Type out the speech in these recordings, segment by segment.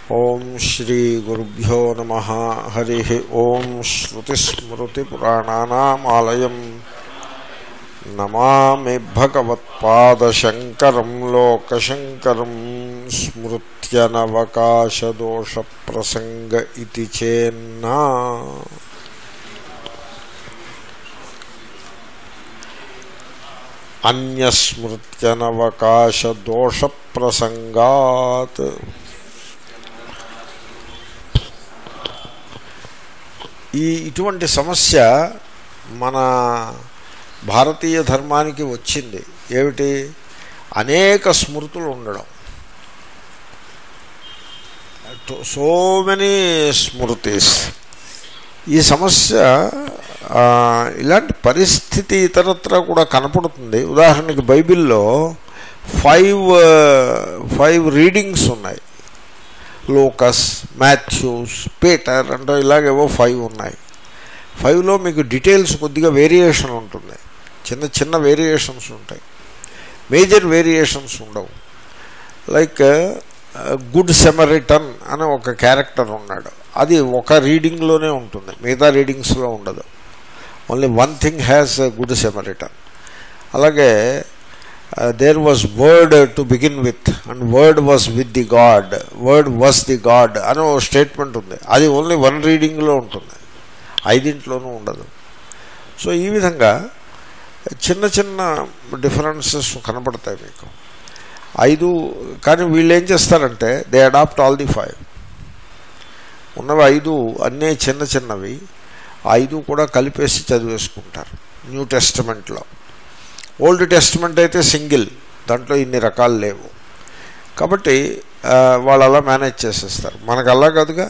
ఓం శ్రీ గురుభ్యో నమ హరి ఓం శ్రుతిస్మృతిపురాణానామాలయం నమామి భగవత్పాదశంకరం లోకశంకరం స్మృత్యనవకాశదోషప్రసంగ ఇది చేన్నా అన్యస్మృత్యనవకాశదోషప్రసంగాత్ ఈ ఇటువంటి సమస్య మన భారతీయ ధర్మానికి వచ్చింది ఏమిటి అనేక స్మృతులు ఉండడం సో మెనీ స్మృతిస్ ఈ సమస్య ఆ, ఇలాంటి పరిస్థితి ఇతరత్ర కూడా కనపడుతుంది ఉదాహరణకి బైబిల్లో ఫైవ్ ఫైవ్ రీడింగ్స్ ఉన్నాయి లోకస్ మాథ్యూస్ పీటర్ అంటే ఇలాగేవో ఫైవ్ ఉన్నాయి ఫైవ్లో మీకు డీటెయిల్స్ కొద్దిగా వేరియేషన్ ఉంటుంది చిన్న చిన్న వేరియేషన్స్ ఉంటాయి మేజర్ వేరియేషన్స్ ఉండవు లైక్ గుడ్ సెమరిటన్ అనే ఒక క్యారెక్టర్ ఉన్నాడు అది ఒక రీడింగ్లోనే ఉంటుంది మిగతా రీడింగ్స్లో ఉండదు only one thing has good Samaritan అలాగే there was word to begin with and word was with the God word was the God అని ఓ స్టేట్మెంట్ ఉంది అది ఓన్లీ వన్ రీడింగ్లో ఉంటుంది ఐదింట్లోనూ ఉండదు సో ఈ విధంగా చిన్న చిన్న డిఫరెన్సెస్ కనపడతాయి మీకు ఐదు కానీ వీళ్ళు ఏం చేస్తారంటే they adopt all the five ఉన్నవి ఐదు అన్నీ చిన్న చిన్నవి ఆ ఐదు కూడా కలిపేసి చదివేసుకుంటారు న్యూ టెస్టమెంట్లో ఓల్డ్ టెస్టమెంట్ అయితే సింగిల్ దాంట్లో ఇన్ని రకాలు లేవు కాబట్టి ఆ, వాళ్ళు అలా మేనేజ్ చేసేస్తారు మనకు అలా కాదుగా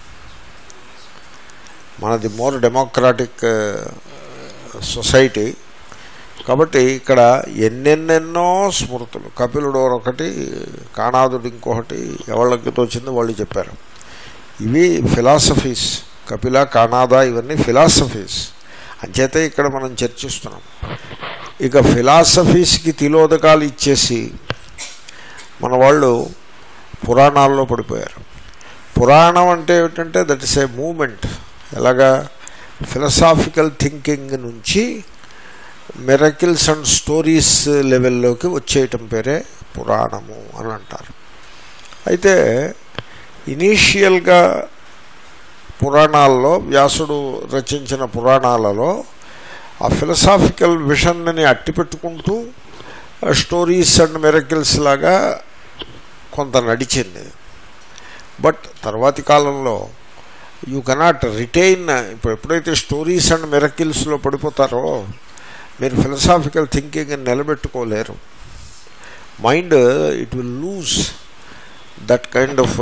మనది మోర్ డెమోక్రాటిక్ సొసైటీ కాబట్టి ఇక్కడ ఎన్నెన్నెన్నో స్మృతులు కపిలుడు ఒకటి కాణాదుడు ఇంకొకటి ఎవరికి తోచింది వాళ్ళు చెప్పారు ఇవి ఫిలాసఫీస్ కపిల కానాదా ఇవన్నీ ఫిలాసఫీస్ అంచేతే ఇక్కడ మనం చర్చిస్తున్నాం ఇక ఫిలాసఫీస్కి తిలోదకాలు ఇచ్చేసి మన వాళ్ళు పురాణాల్లో పడిపోయారు పురాణం అంటే ఏమిటంటే దట్ ఇస్ ఏ మూమెంట్ ఎలాగా ఫిలసాఫికల్ థింకింగ్ నుంచి మిరకిల్స్ అండ్ స్టోరీస్ లెవెల్లోకి వచ్చేయటం పేరే పురాణము అని అంటారు అయితే ఇనీషియల్గా పురాణాల్లో వ్యాసుడు రచించిన పురాణాలలో ఆ ఫిలసాఫికల్ విషన్ని అట్టిపెట్టుకుంటూ స్టోరీస్ అండ్ మిరకిల్స్ లాగా కొంత నడిచింది బట్ తర్వాతి కాలంలో యూ కెనాట్ రిటైన్ ఇప్పుడు ఎప్పుడైతే స్టోరీస్ అండ్ మిరకిల్స్లో పడిపోతారో మీరు ఫిలసాఫికల్ థింకింగ్ నిలబెట్టుకోలేరు mind it will lose that kind of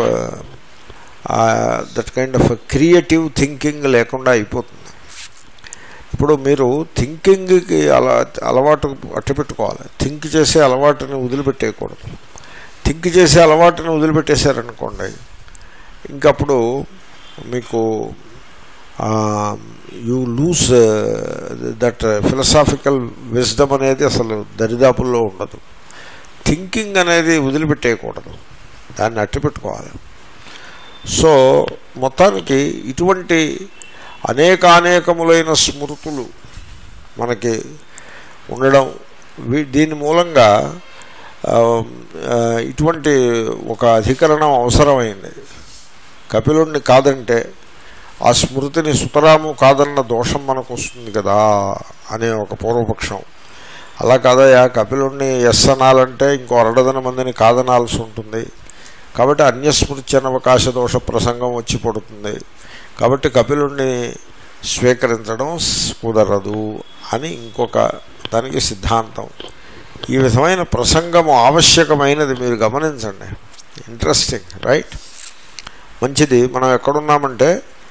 that kind of creative thinking లేకుండా అయిపోతుంది ఇప్పుడు మీరు థింకింగ్కి అలా అలవాటు అట్టపెట్టుకోవాలి థింక్ చేసే అలవాటుని వదిలిపెట్టేయకూడదు థింక్ చేసే అలవాటుని వదిలిపెట్టేశారనుకోండి ఇంకప్పుడు మీకు you lose that philosophical wisdom అనేది అసలు దరిదాపుల్లో ఉండదు థింకింగ్ అనేది వదిలిపెట్టేయకూడదు దాన్ని అట్టిపెట్టుకోవాలి సో మొత్తానికి ఇటువంటి అనేకానేకములైన స్మృతులు మనకి ఉండడం వీ- దీని మూలంగా ఆ, ఆ, ఇటువంటి ఒక అధికరణం అవసరమైంది కపిలుణ్ణి కాదంటే ఆ స్మృతిని సుతరాము కాదన్న దోషం మనకు వస్తుంది కదా అనే ఒక పూర్వపక్షం అలా కాదయా కపిలుణ్ణి ఎస్ అనాలంటే ఇంకో అరడదన మందిని కాదనాల్సి ఉంటుంది కాబట్టి అన్యస్మృత్యనవకాశ దోష ప్రసంగం వచ్చి పడుతుంది కాబట్టి కపిలుణ్ణి స్వీకరించడం స్- కుదరదు అని ఇంకొక దానికి సిద్ధాంతం ఈ విధమైన ప్రసంగము ఆవశ్యకమైనది మీరు గమనించండి ఇంట్రెస్టింగ్ రైట్ మంచిది మనం ఎక్కడున్నామంటే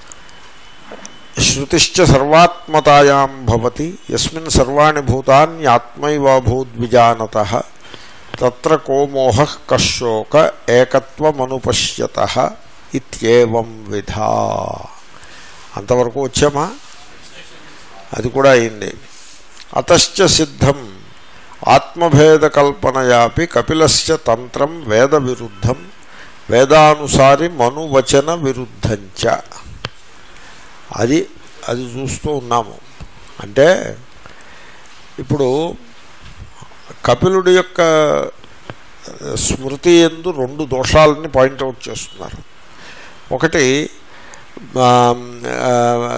శృతిశ్చ సర్వాత్మతాయాం భవతి యస్మిన్ సర్వాణి భూతాన్ని ఆత్మైవాభూద్విజానత తత్ర కోమోహ కశోక ఏకత్వమనుపశ్యత ఇత్యేవం విధా అంతవరకు వచ్చామా అది కూడా అయింది అతశ్చ సిద్ధం ఆత్మభేద కల్పనయాపి కపిలస్య తంత్రం వేద విరుద్ధం వేదానుసారి మనువచన విరుద్ధంచ అది అది చూస్తూ ఉన్నాము అంటే ఇప్పుడు కపిలుడి యొక్క స్మృతి ఎందు రెండు దోషాలని పాయింట్అవుట్ చేస్తున్నారు ఒకటి ఆ, ఆ,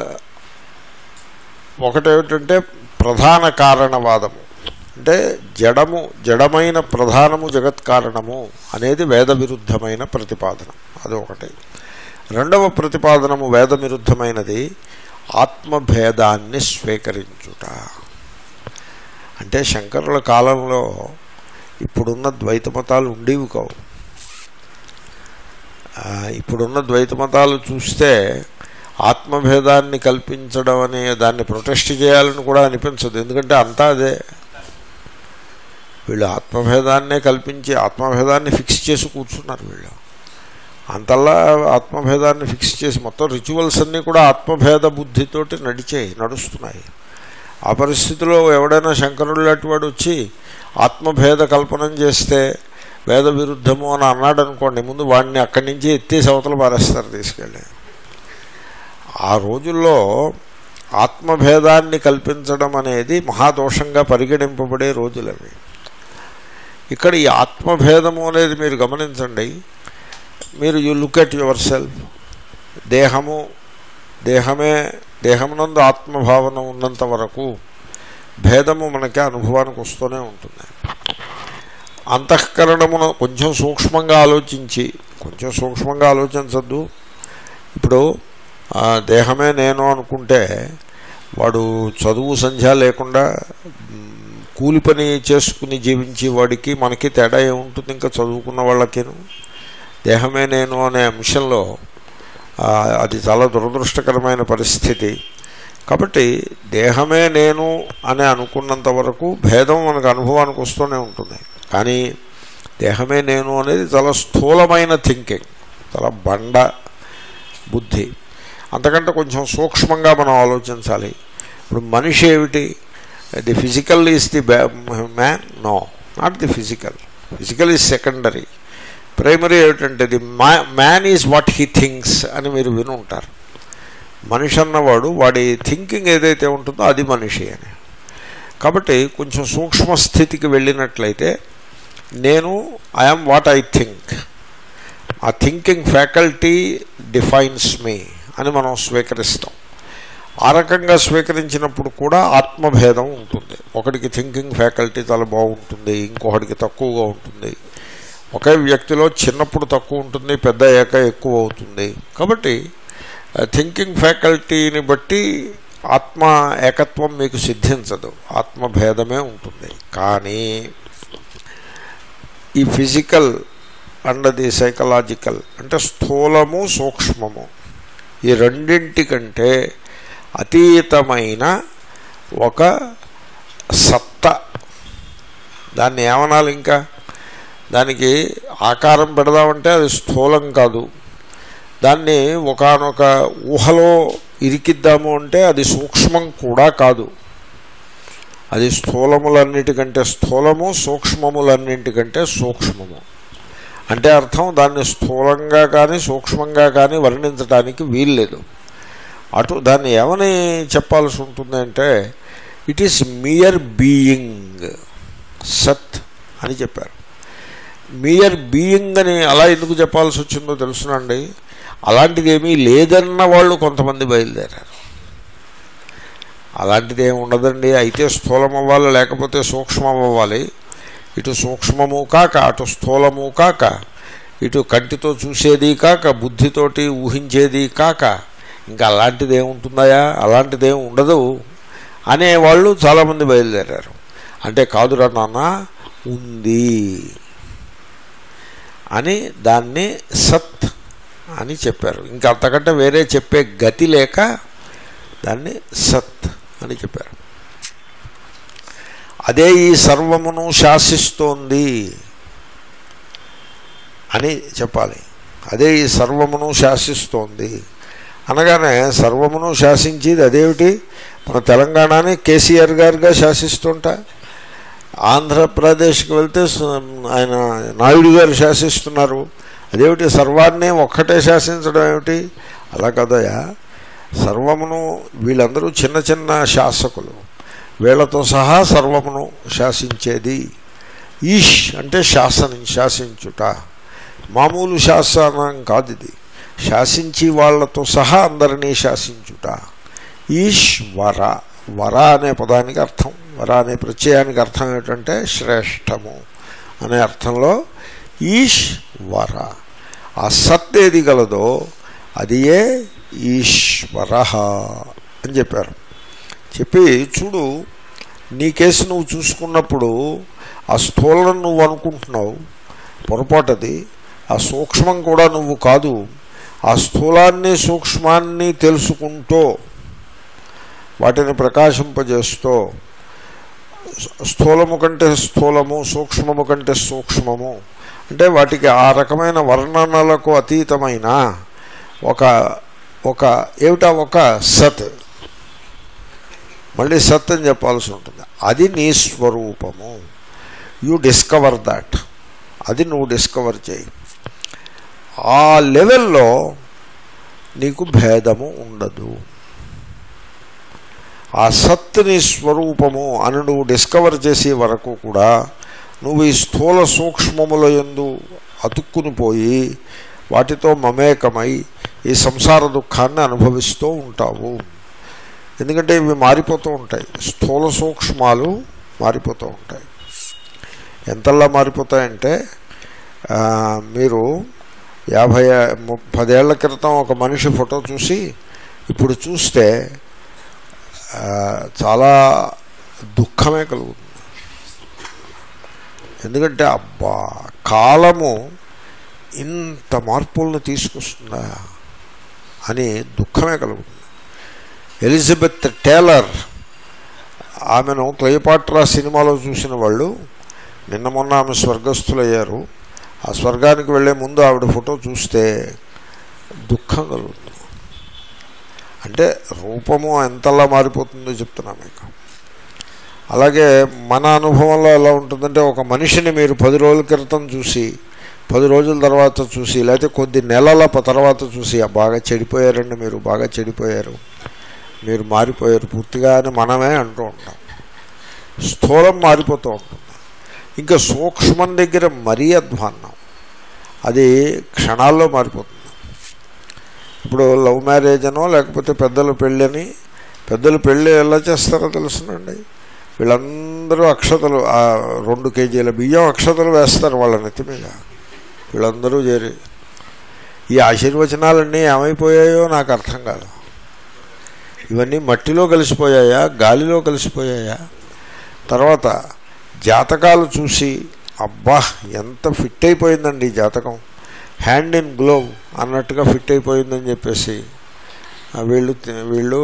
ఒకటేమిటంటే ప్రధాన కారణవాదము అంటే జడము జడమైన ప్రధానము జగత్ కారణము అనేది వేద విరుద్ధమైన ప్రతిపాదన అది ఒకటి రెండవ ప్రతిపాదనము వేద విరుద్ధమైనది ఆత్మభేదాన్ని స్వీకరించుట అంటే శంకరుల కాలంలో ఇప్పుడున్న ద్వైత మతాలు ఉండేవి కావు ఆ, ఇప్పుడున్న ద్వైత మతాలు చూస్తే ఆత్మభేదాన్ని కల్పించడం అనే దాన్ని ప్రొటెస్ట్ చేయాలని కూడా అనిపించదు ఎందుకంటే అంతా అదే వీళ్ళు ఆత్మభేదాన్నే కల్పించి ఆత్మభేదాన్ని ఫిక్స్ చేసి కూర్చున్నారు వీళ్ళు అంతల్లా ఆత్మభేదాన్ని ఫిక్స్ చేసి మొత్తం రిచువల్స్ అన్నీ కూడా ఆత్మభేద బుద్ధితోటి నడిచాయి నడుస్తున్నాయి ఆ పరిస్థితిలో ఎవడైనా శంకరుడు లాంటి వాడు వచ్చి ఆత్మభేద కల్పనం చేస్తే వేద విరుద్ధము అని అన్నాడు అనుకోండి ముందు వాడిని అక్కడి నుంచి ఎత్తేసి అవతల పారేస్తారు తీసుకెళ్ళి ఆ రోజుల్లో ఆత్మభేదాన్ని కల్పించడం అనేది మహాదోషంగా పరిగణింపబడే రోజులవి ఇక్కడ ఈ ఆత్మభేదము అనేది మీరు గమనించండి మీరు you look at yourself దేహము దేహమే దేహమునందు ఆత్మభావన ఉన్నంత వరకు భేదము మనకి అనుభవానికి వస్తూనే ఉంటుంది అంతఃకరణమును కొంచెం సూక్ష్మంగా ఆలోచించి కొంచెం సూక్ష్మంగా ఆలోచించద్దు ఇప్పుడు ఆ, దేహమే నేను అనుకుంటే వాడు చదువు సంధ్య లేకుండా మ్, కూలి పని చేసుకుని జీవించే వాడికి మనకి తేడా ఏముంటుంది ఇంకా చదువుకున్న వాళ్ళకిను దేహమే నేను అనే అంశంలో ఆ, అది చాలా దురదృష్టకరమైన పరిస్థితి కాబట్టి దేహమే నేను అని అనుకున్నంత వరకు భేదం మనకు అనుభవానికి వస్తూనే ఉంటుంది కానీ దేహమే నేను అనేది చాలా స్థూలమైన థింకింగ్ చాలా బండ బుద్ధి అంతకంటే కొంచెం సూక్ష్మంగా మనం ఆలోచించాలి ఇప్పుడు మనిషి ఏమిటి the physical is the man no not the physical physical is secondary primary ఏమిటంటే the man is what he thinks అని మీరు విని ఉంటారు మనిషి అన్నవాడు వాడి థింకింగ్ ఏదైతే ఉంటుందో అది మనిషి అని కాబట్టి కొంచెం సూక్ష్మ స్థితికి వెళ్ళినట్లయితే నేను ఐఎమ్ వాట్ ఐ థింక్ ఆ థింకింగ్ ఫ్యాకల్టీ డిఫైన్స్ మీ అని మనం స్వీకరిస్తాం ఆ రకంగా స్వీకరించినప్పుడు కూడా ఆత్మభేదం ఉంటుంది ఒకటికి థింకింగ్ ఫ్యాకల్టీ చాలా బాగుంటుంది ఇంకొకటికి తక్కువగా ఉంటుంది ఒకే వ్యక్తిలో చిన్నప్పుడు తక్కువ ఉంటుంది పెద్ద అయ్యాక ఎక్కువ అవుతుంది కాబట్టి థింకింగ్ ఫ్యాకల్టీని బట్టి ఆత్మ ఏకత్వం మీకు సిద్ధించదు ఆత్మభేదమే ఉంటుంది కానీ ఈ ఫిజికల్ అండ్ ది సైకలాజికల్ అంటే స్థూలము సూక్ష్మము ఈ రెండింటికంటే అతీతమైన ఒక సత్త దాన్ని ఏమనాలి ఇంకా దానికి ఆకారం పెడదామంటే అది స్థూలం కాదు దాన్ని ఒకనొక ఊహలో ఇరికిద్దాము అంటే అది సూక్ష్మం కూడా కాదు అది స్థూలములన్నిటికంటే స్థూలము సూక్ష్మములన్నింటికంటే సూక్ష్మము అంటే అర్థం దాన్ని స్థూలంగా కానీ సూక్ష్మంగా కానీ వర్ణించడానికి వీల్లేదు అటు దాన్ని ఏమని చెప్పాల్సి ఉంటుంది అంటే ఇట్ ఈస్ మియర్ బీయింగ్ సత్ అని చెప్పారు మియర్ బీయింగ్ అని అలా ఎందుకు చెప్పాల్సి వచ్చిందో తెలుసునండి అలాంటిది ఏమీ లేదన్న వాళ్ళు కొంతమంది బయలుదేరారు అలాంటిది ఏమి ఉండదండి అయితే స్థూలం అవ్వాలి లేకపోతే సూక్ష్మం అవ్వాలి ఇటు సూక్ష్మము కాక అటు స్థూలము కాక ఇటు కంటితో చూసేది కాక బుద్ధితోటి ఊహించేది కాక ఇంకా అలాంటిది ఏముంటుందయా అలాంటిది ఏమి ఉండదు అనేవాళ్ళు చాలామంది బయలుదేరారు అంటే కాదురా నాన్న ఉంది అని దాన్ని సత్ అని చెప్పారు ఇంకా అంతకంటే వేరే చెప్పే గతి లేక దాన్ని సత్ అని చెప్పారు అదే ఈ సర్వమును శాసిస్తోంది అని చెప్పాలి అదే ఈ సర్వమును శాసిస్తోంది అనగానే సర్వమును శాసించేది అదేమిటి మన తెలంగాణని కేసీఆర్ గారుగా శాసిస్తుంటా ఆంధ్రప్రదేశ్కి వెళ్తే స- ఆయన నాయుడు గారు శాసిస్తున్నారు అదేమిటి సర్వాన్ని ఒక్కటే శాసించడం ఏమిటి అలా కదయా సర్వమును వీళ్ళందరూ చిన్న చిన్న శాసకులు వీళ్ళతో సహా సర్వమును శాసించేది ఈష్ అంటే శాసనం శాసించుట మామూలు శాసనం కాదు ఇది శాసించి వాళ్ళతో సహా అందరినీ శాసించుట ఈశ్వర వర అనే పదానికి అర్థం వర అనే ప్రత్యయానికి అర్థం ఏంటంటే శ్రేష్టము అనే అర్థంలో ఈశ్వర ఆ సత్ ఏది గలదో అది ఏ ఈశ్వర అని చెప్పారు చెప్పి చూడు నీ కేసు నువ్వు చూసుకున్నప్పుడు ఆ స్థూలం నువ్వు అనుకుంటున్నావు పొరపాటది ఆ సూక్ష్మం కూడా నువ్వు కాదు ఆ స్థూలాన్ని సూక్ష్మాన్ని తెలుసుకుంటూ వాటిని ప్రకాశింపజేస్తూ స్థూలము కంటే స్థూలము సూక్ష్మము కంటే సూక్ష్మము అంటే వాటికి ఆ రకమైన వర్ణనలకు అతీతమైన ఒక ఒక ఏమిటా ఒక సత్ మళ్ళీ సత్ అని చెప్పాల్సి ఉంటుంది అది నీ స్వరూపము యు డిస్కవర్ దాట్ అది నువ్వు డిస్కవర్ చేయి ఆ లెవెల్లో నీకు భేదము ఉండదు ఆ సత్ నీ స్వరూపము అని నువ్వు డిస్కవర్ చేసే వరకు కూడా నువ్వు ఈ స్థూల సూక్ష్మముల యందు అతుక్కుని పోయి వాటితో మమేకమై ఈ సంసార దుఃఖాన్ని అనుభవిస్తూ ఉంటావు ఎందుకంటే ఇవి మారిపోతూ ఉంటాయి స్థూల సూక్ష్మాలు మారిపోతూ ఉంటాయి ఎంతలా మారిపోతాయంటే ఆ, మీరు యాభై ము- పదేళ్ల క్రితం ఒక మనిషి ఫోటో చూసి ఇప్పుడు చూస్తే ఆ, చాలా దుఃఖమే కలుగుతుంది ఎందుకంటే అబ్బా కాలము ఇంత మార్పులను తీసుకొస్తుందా అని దుఃఖమే కలుగుతుంది ఎలిజబెత్ టేలర్ ఆమెను క్లయోపాట్రా సినిమాలో చూసిన వాళ్ళు నిన్న మొన్న ఆమె స్వర్గస్థులయ్యారు ఆ స్వర్గానికి వెళ్ళే ముందు ఆవిడ ఫోటో చూస్తే దుఃఖం కలుగుతుంది అంటే రూపము ఎంతలా మారిపోతుందో చెప్తున్నా మీకు అలాగే మన అనుభవంలో ఎలా ఉంటుందంటే ఒక మనిషిని మీరు పది రోజుల క్రితం చూసి పది రోజుల తర్వాత చూసి లేకపోతే కొద్ది నెలల ప- తర్వాత చూసి "ఆ, బాగా చెడిపోయారండి మీరు బాగా చెడిపోయారు మీరు మారిపోయారు పూర్తిగా అని మనమే అంటూ ఉంటాం స్థూలం మారిపోతూ ఉంటుంది ఇంకా సూక్ష్మం దగ్గర మరీ అధ్వాన్నం అది క్షణాల్లో మారిపోతుంది ఇప్పుడు లవ్ మ్యారేజ్ అనో లేకపోతే పెద్దల పెళ్ళని పెద్దలు పెళ్ళి ఎలా చేస్తారో తెలుసునండి వీళ్ళందరూ అక్షతలు ఆ రెండు కేజీల బియ్యం అక్షతలు వేస్తారు వాళ్ళ నెత్తి మీద వీళ్ళందరూ చేరి ఈ ఆశీర్వచనాలన్నీ ఏమైపోయాయో నాకు అర్థం కాదు ఇవన్నీ మట్టిలో కలిసిపోయాయా గాలిలో కలిసిపోయాయా తర్వాత జాతకాలు చూసి అబ్బా ఎంత ఫిట్ అయిపోయిందండి ఈ జాతకం హ్యాండ్ ఇన్ గ్లోవ్ అన్నట్టుగా ఫిట్ అయిపోయిందని చెప్పేసి ఆ, వీళ్ళు తి- వీళ్ళు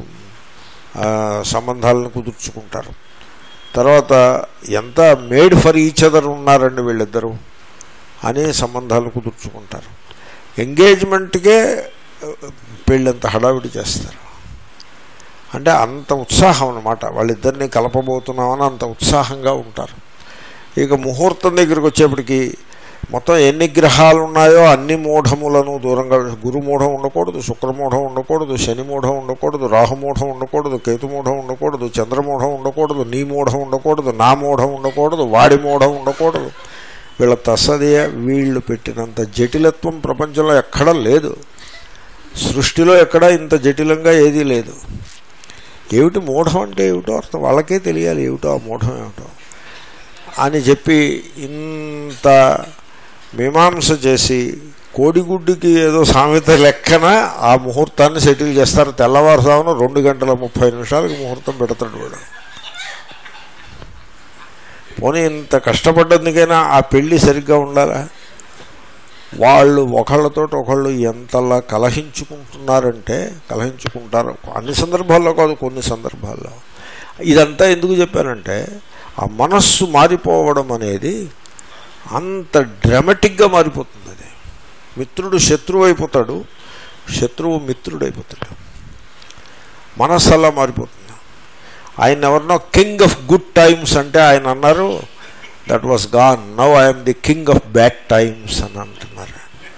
ఆ, సంబంధాలను కుదుర్చుకుంటారు తర్వాత ఎంత మేడ్ ఫర్ ఈచ్ అదర్ ఉన్నారండి వీళ్ళిద్దరూ అని సంబంధాలు కుదుర్చుకుంటారు ఎంగేజ్మెంట్కే పెళ్ళంత హడావిడి చేస్తారు అంటే అంత ఉత్సాహం అన్నమాట వాళ్ళిద్దరిని కలపబోతున్నామని అంత ఉత్సాహంగా ఉంటారు ఇక ముహూర్తం దగ్గరికి వచ్చేప్పటికి మొత్తం ఎన్ని గ్రహాలు ఉన్నాయో అన్ని మూఢములను దూరంగా గురుమూఢం ఉండకూడదు శుక్రమూఢం ఉండకూడదు శని మూఢం ఉండకూడదు రాహుమూఢం ఉండకూడదు కేతుమూఢం ఉండకూడదు చంద్రమూఢం ఉండకూడదు నీ మూఢం ఉండకూడదు నా మూఢం ఉండకూడదు వాడి మూఢం ఉండకూడదు వీళ్ళ తస్సదియ వీళ్ళు పెట్టినంత జటిలత్వం ప్రపంచంలో ఎక్కడా లేదు సృష్టిలో ఎక్కడా ఇంత జటిలంగా ఏదీ లేదు ఏమిటి మూఢం అంటే ఏమిటో అర్థం వాళ్ళకే తెలియాలి ఏమిటో ఆ మూఢం ఏమిటో అని చెప్పి ఇంత మీమాంస చేసి కోడిగుడ్డుకి ఏదో సామెత లెక్కన ఆ ముహూర్తాన్ని సెటిల్ చేస్తారు తెల్లవారుజామున రెండు గంటల ముప్పై నిమిషాలకు ముహూర్తం పెడతాడు వాడు పోనీ ఇంత కష్టపడ్డందుకైనా ఆ పెళ్ళి సరిగ్గా ఉండాలా వాళ్ళు ఒకళ్ళతో ఒకళ్ళు ఎంతలా కలహించుకుంటున్నారంటే కలహించుకుంటారు అన్ని సందర్భాల్లో కాదు కొన్ని సందర్భాల్లో ఇదంతా ఎందుకు చెప్పానంటే ఆ మనస్సు మారిపోవడం అనేది అంత డ్రామాటిక్గా మారిపోతుంది అది మిత్రుడు శత్రువు అయిపోతాడు శత్రువు మిత్రుడు అయిపోతాడు మనస్సు అలా మారిపోతుంది ఆయన ఎవరినో కింగ్ ఆఫ్ గుడ్ టైమ్స్ అంటే ఆయన అన్నారు that was gone now I'm the king of bad times అని అంటున్నారు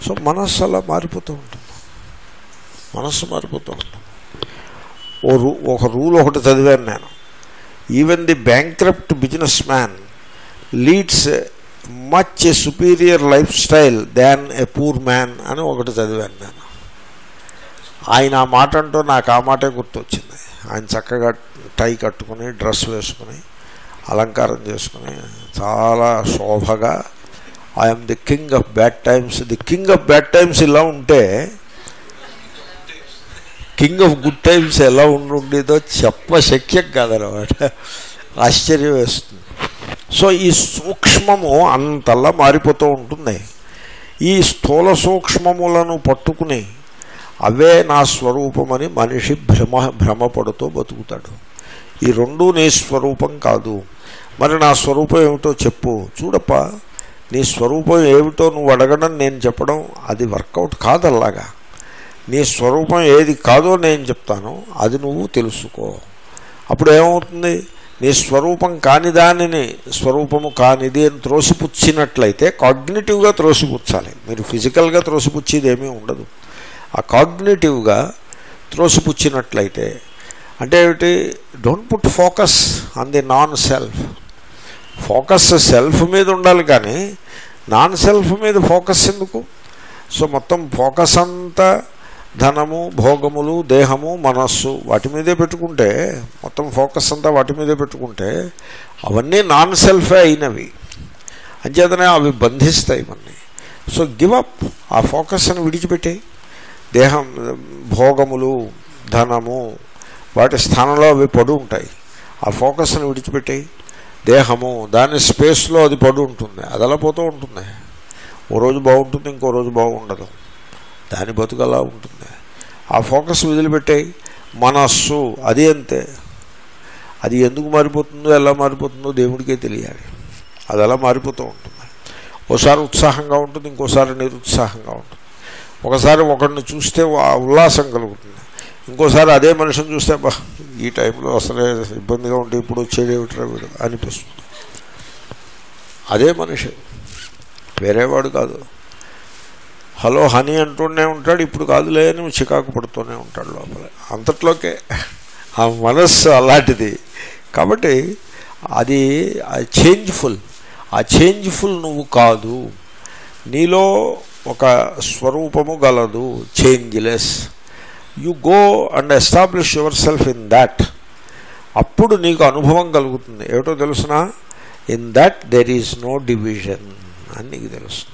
సో మనస్సు అలా మారిపోతూ ఉంటుంది మనస్సు మారిపోతూ ఉంటుంది ఓ రూ ఒక రూల్ ఒకటి చదివాను నేను even the bankrupt businessman leads much superior lifestyle than a poor man అని ఒకటి చదివాను నేను ఆయన ఆ మాట అంటూ నాకు ఆ మాటే గుర్తొచ్చింది ఆయన చక్కగా టై కట్టుకుని డ్రెస్ వేసుకుని అలంకారం చేసుకుని చాలా శోభగా I'm the king of bad times the king of bad times ఇలా ఉంటే కింగ్ ఆఫ్ గుడ్ టైమ్స్ ఎలా ఉండుండేదో చెప్ప శక్యం కాదనమాట ఆశ్చర్యం వేస్తుంది సో ఈ సూక్ష్మము అంతలా మారిపోతూ ఉంటుంది ఈ స్థూల సూక్ష్మములను పట్టుకుని అవే నా స్వరూపమని మనిషి భ్రమ భ్రమపడుతూ బతుకుతాడు ఈ రెండు నీ స్వరూపం కాదు మరి నా స్వరూపం ఏమిటో చెప్పు చూడప్ప నీ స్వరూపం ఏమిటో నువ్వు అడగడం నేను చెప్పడం అది వర్కౌట్ కాదు అలాగా నీ స్వరూపం ఏది కాదో నేను చెప్తాను అది నువ్వు తెలుసుకో అప్పుడు ఏమవుతుంది నీ స్వరూపం కాని దానిని స్వరూపము కానిది అని త్రోసిపుచ్చినట్లయితే కాగ్నిటివ్గా త్రోసిపుచ్చాలి మీరు ఫిజికల్గా త్రోసిపుచ్చేది ఏమీ ఉండదు ఆ కాగ్నిటివ్గా త్రోసిపుచ్చినట్లయితే అంటే ఏమిటి don't put focus on the non self focus self మీద ఉండాలి కానీ నాన్ సెల్ఫ్ మీద ఫోకస్ ఎందుకు సో మొత్తం ఫోకస్ అంతా ధనము భోగములు దేహము మనస్సు వాటి మీదే పెట్టుకుంటే మొత్తం ఫోకస్ అంతా వాటి మీదే పెట్టుకుంటే అవన్నీ నాన్ సెల్ఫే అయినవి అంచేతనే అవి బంధిస్తాయి మనని సో గివ్ అప్ ఆ ఫోకస్ని విడిచిపెట్టాయి దేహం భోగములు ధనము వాటి స్థానంలో అవి పడు ఉంటాయి ఆ ఫోకస్ని విడిచిపెట్టాయి దేహము దాని స్పేస్లో అది పడు ఉంటుంది అది అలా పోతూ ఉంటుంది ఓ రోజు బాగుంటుంది ఇంకో రోజు బాగుండదు దాని బతుకు అలా ఉంటుంది ఆ ఫోకస్ వదిలిపెట్టాయి మనస్సు అది అంతే అది ఎందుకు మారిపోతుందో ఎలా మారిపోతుందో దేవుడికే తెలియాలి అది అలా మారిపోతూ ఉంటుంది ఓసారి ఉత్సాహంగా ఉంటుంది ఇంకోసారి నిరుత్సాహంగా ఉంటుంది ఒకసారి ఒకరిని చూస్తే ఆ ఉల్లాసం కలుగుతుంది ఇంకోసారి అదే మనిషిని చూస్తే బా ఈ టైంలో అసలే ఇబ్బందిగా ఉంటే ఇప్పుడు వచ్చేదేమిట్రా వీడు అనిపిస్తుంది అదే మనిషి వేరేవాడు కాదు హలో హనీ అంటూనే ఉంటాడు ఇప్పుడు కాదులే అని చికాకు పడుతూనే ఉంటాడు లోపల అంతట్లోకే ఆ మనస్సు అలాంటిది కాబట్టి అది చేంజ్ఫుల్ ఆ చేంజ్ఫుల్ నువ్వు కాదు నీలో ఒక స్వరూపము గలదు changeless you go and establish yourself in that అప్పుడు నీకు అనుభవం కలుగుతుంది ఏమిటో తెలుసిన in that there is no division అని నీకు తెలుస్తుంది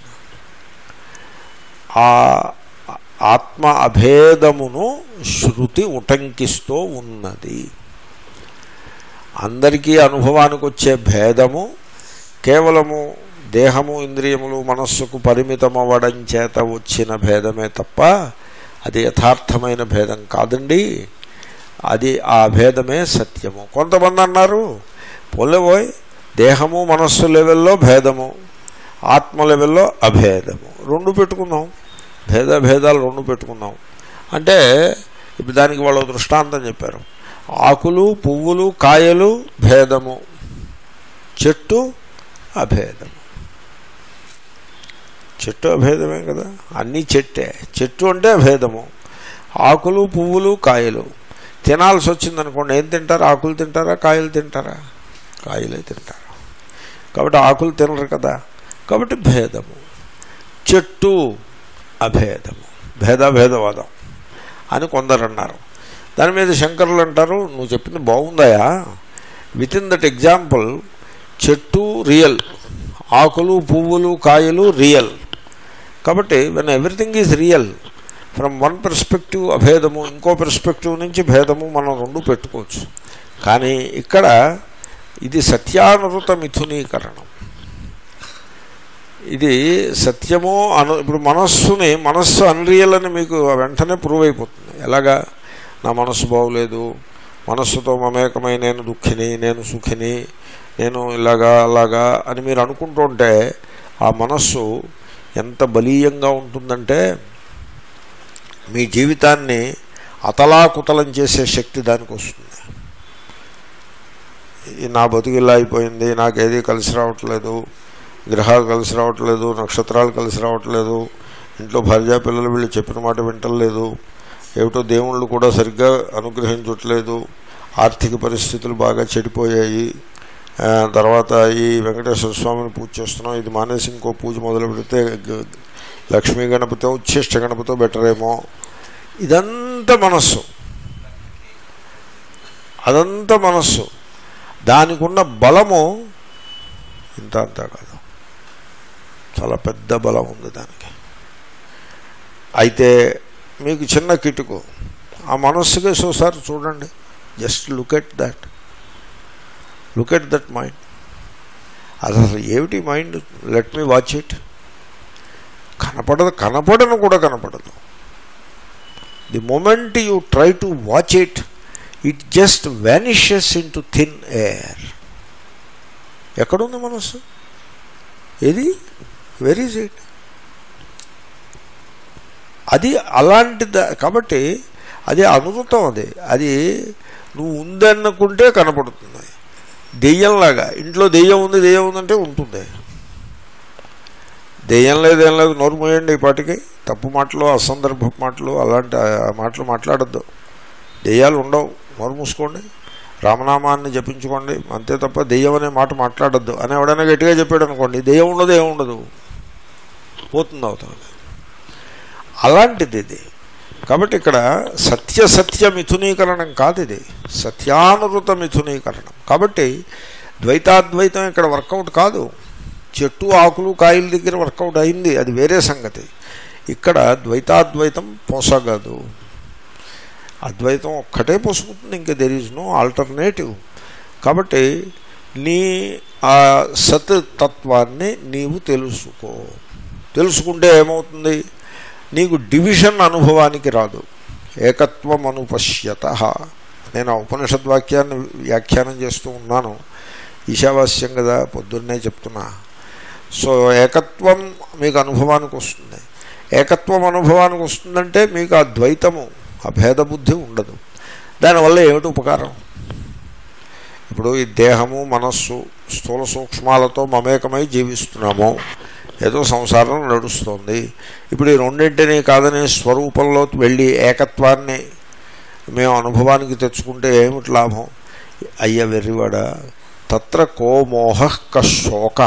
ఆ ఆత్మ అభేదమును శృతి ఉటంకిస్తూ ఉన్నది అందరికీ అనుభవానికి వచ్చే భేదము కేవలము దేహము ఇంద్రియములు మనస్సుకు పరిమితమవ్వడం చేత వచ్చిన భేదమే తప్ప అది యథార్థమైన భేదం కాదండి అది ఆ భేదమే సత్యము కొంతమంది అన్నారు పోలేబోయ్ దేహము మనస్సు లెవెల్లో భేదము ఆత్మ లెవెల్లో అభేదము రెండు పెట్టుకుందాం భేద భేదాలు రెండు పెట్టుకుందాం అంటే ఇప్పుడు దానికి వాళ్ళు దృష్టాంతం చెప్పారు ఆకులు పువ్వులు కాయలు భేదము చెట్టు అభేదము చెట్టు అభేదమే కదా అన్నీ చెట్టే చెట్టు అంటే అభేదము ఆకులు పువ్వులు కాయలు తినాల్సి వచ్చిందనుకోండి ఏం తింటారు ఆకులు తింటారా కాయలు తింటారా కాయలే తింటారు కాబట్టి ఆకులు తినరు కదా కాబట్టి భేదము చెట్టు అభేదము భేదాభేదవాదం అని కొందరు అన్నారు దాని మీద శంకరులు అంటారు నువ్వు చెప్పింది బాగుందాయా విత్ ఇన్ దట్ ఎగ్జాంపుల్ చెట్టు రియల్ ఆకులు పువ్వులు కాయలు రియల్ కాబట్టి when everything is real from one perspective అభేదము ఇంకో పర్స్పెక్టివ్ నుంచి భేదము మనం రెండు పెట్టుకోవచ్చు కానీ ఇక్కడ ఇది సత్యానుృత మిథునీకరణం ఇది సత్యము అను ఇప్పుడు మనస్సుని మనస్సు అన్రియల్ అని మీకు వెంటనే ప్రూవ్ అయిపోతుంది ఎలాగా నా మనస్సు బాగోలేదు మనస్సుతో మమేకమై నేను దుఃఖిని నేను సుఖిని నేను ఇలాగా అలాగా అని మీరు అనుకుంటుంటే ఆ మనస్సు ఎంత బలీయంగా ఉంటుందంటే మీ జీవితాన్ని అతలాకుతలం చేసే శక్తి దానికి వస్తుంది నా బతుకు ఇలా అయిపోయింది నాకేది కలిసి రావట్లేదు గ్రహాలు కలిసి రావట్లేదు నక్షత్రాలు కలిసి రావట్లేదు ఇంట్లో భార్యా పిల్లలు వీళ్ళు చెప్పిన మాట వింటలేదు ఏమిటో దేవుళ్ళు కూడా సరిగ్గా అనుగ్రహించట్లేదు ఆర్థిక పరిస్థితులు బాగా చెడిపోయాయి ఆ, తర్వాత ఈ వెంకటేశ్వర స్వామిని పూజ చేస్తున్నాం ఇది మానేసి ఇంకో పూజ మొదలు పెడితే గ- లక్ష్మీ గణపతితో ఉచ్ఛిష్ట గణపతితో బెటర్ ఏమో ఇదంతా మనస్సు అదంతా మనస్సు దానికి ఉన్న బలము ఇంత అంతా కాదు చాలా పెద్ద బలం ఉంది దానికి అయితే మీకు చిన్న కిటుకు ఆ మనస్సుకే ఒకసారి చూడండి just look at that look at that mind అసలు ఏమిటి mind let me watch it కనపడదు కనపడను కూడా కనపడదు the moment you try to watch it it just vanishes into thin air ఎక్కడుంది మనస్సు ఏది వెర్ ఈజ్ ఇట్ అది అలాంటి ద- కాబట్టి అది అనుభూతం అది అది నువ్వు ఉందనుకుంటే కనపడుతుంది దెయ్యంలాగా ఇంట్లో దెయ్యం ఉంది దెయ్యం ఉందంటే ఉంటుంది దెయ్యం లేదు ఏం లేదు నోరు మూయండి ఈ పాటికి తప్పు మాటలు అసందర్భ మాటలు అలాంటి ఆ మాటలు మాట్లాడద్దు దెయ్యాలు ఉండవు నోరు మూసుకోండి రామనామాన్ని జపించుకోండి అంతే తప్ప దెయ్యం అనే మాట మాట్లాడద్దు అని ఎవడైనా గట్టిగా చెప్పాడు అనుకోండి దెయ్యం ఉండదు ఏం ఉండదు పోతుంది అవుతుంది అలాంటిది ఇది కాబట్టి ఇక్కడ సత్య సత్య మిథునీకరణం కాదు ఇది సత్యానురుత మిథునీకరణం కాబట్టి ద్వైతాద్వైతం ఇక్కడ వర్కౌట్ కాదు చెట్టు ఆకులు కాయల దగ్గర వర్కౌట్ అయింది అది వేరే సంగతి ఇక్కడ ద్వైతాద్వైతం పోసగదు అద్వైతం ఒక్కటే పోసుకుంటుంది ఇంకా దెర్ ఈజ్ నో ఆల్టర్నేటివ్ కాబట్టి నీ ఆ సత్ తత్వాన్ని నీవు తెలుసుకో తెలుసుకుంటే ఏమవుతుంది నీకు డివిజన్ అనుభవానికి రాదు ఏకత్వం అనుపశ్యత నేను ఆ ఉపనిషద్ వాక్యాన్ని వ్యాఖ్యానం చేస్తూ ఉన్నాను ఈశావాస్యం కదా పొద్దున్నే చెప్తున్నా సో ఏకత్వం మీకు అనుభవానికి వస్తుంది ఏకత్వం అనుభవానికి వస్తుందంటే మీకు ఆ ద్వైతము ఆ భేద బుద్ధి ఉండదు దానివల్ల ఏమిటి ఉపకారం ఇప్పుడు ఈ దేహము మనస్సు స్థూల సూక్ష్మాలతో మమేకమై జీవిస్తున్నాము ఏదో సంసారం నడుస్తోంది ఇప్పుడు ఈ రెండింటినీ కాదని స్వరూపంలో వెళ్ళి ఏకత్వాన్ని మేము అనుభవానికి తెచ్చుకుంటే ఏమిటి లాభం అయ్య వెర్రివాడ తత్ర కోమోహ కశోక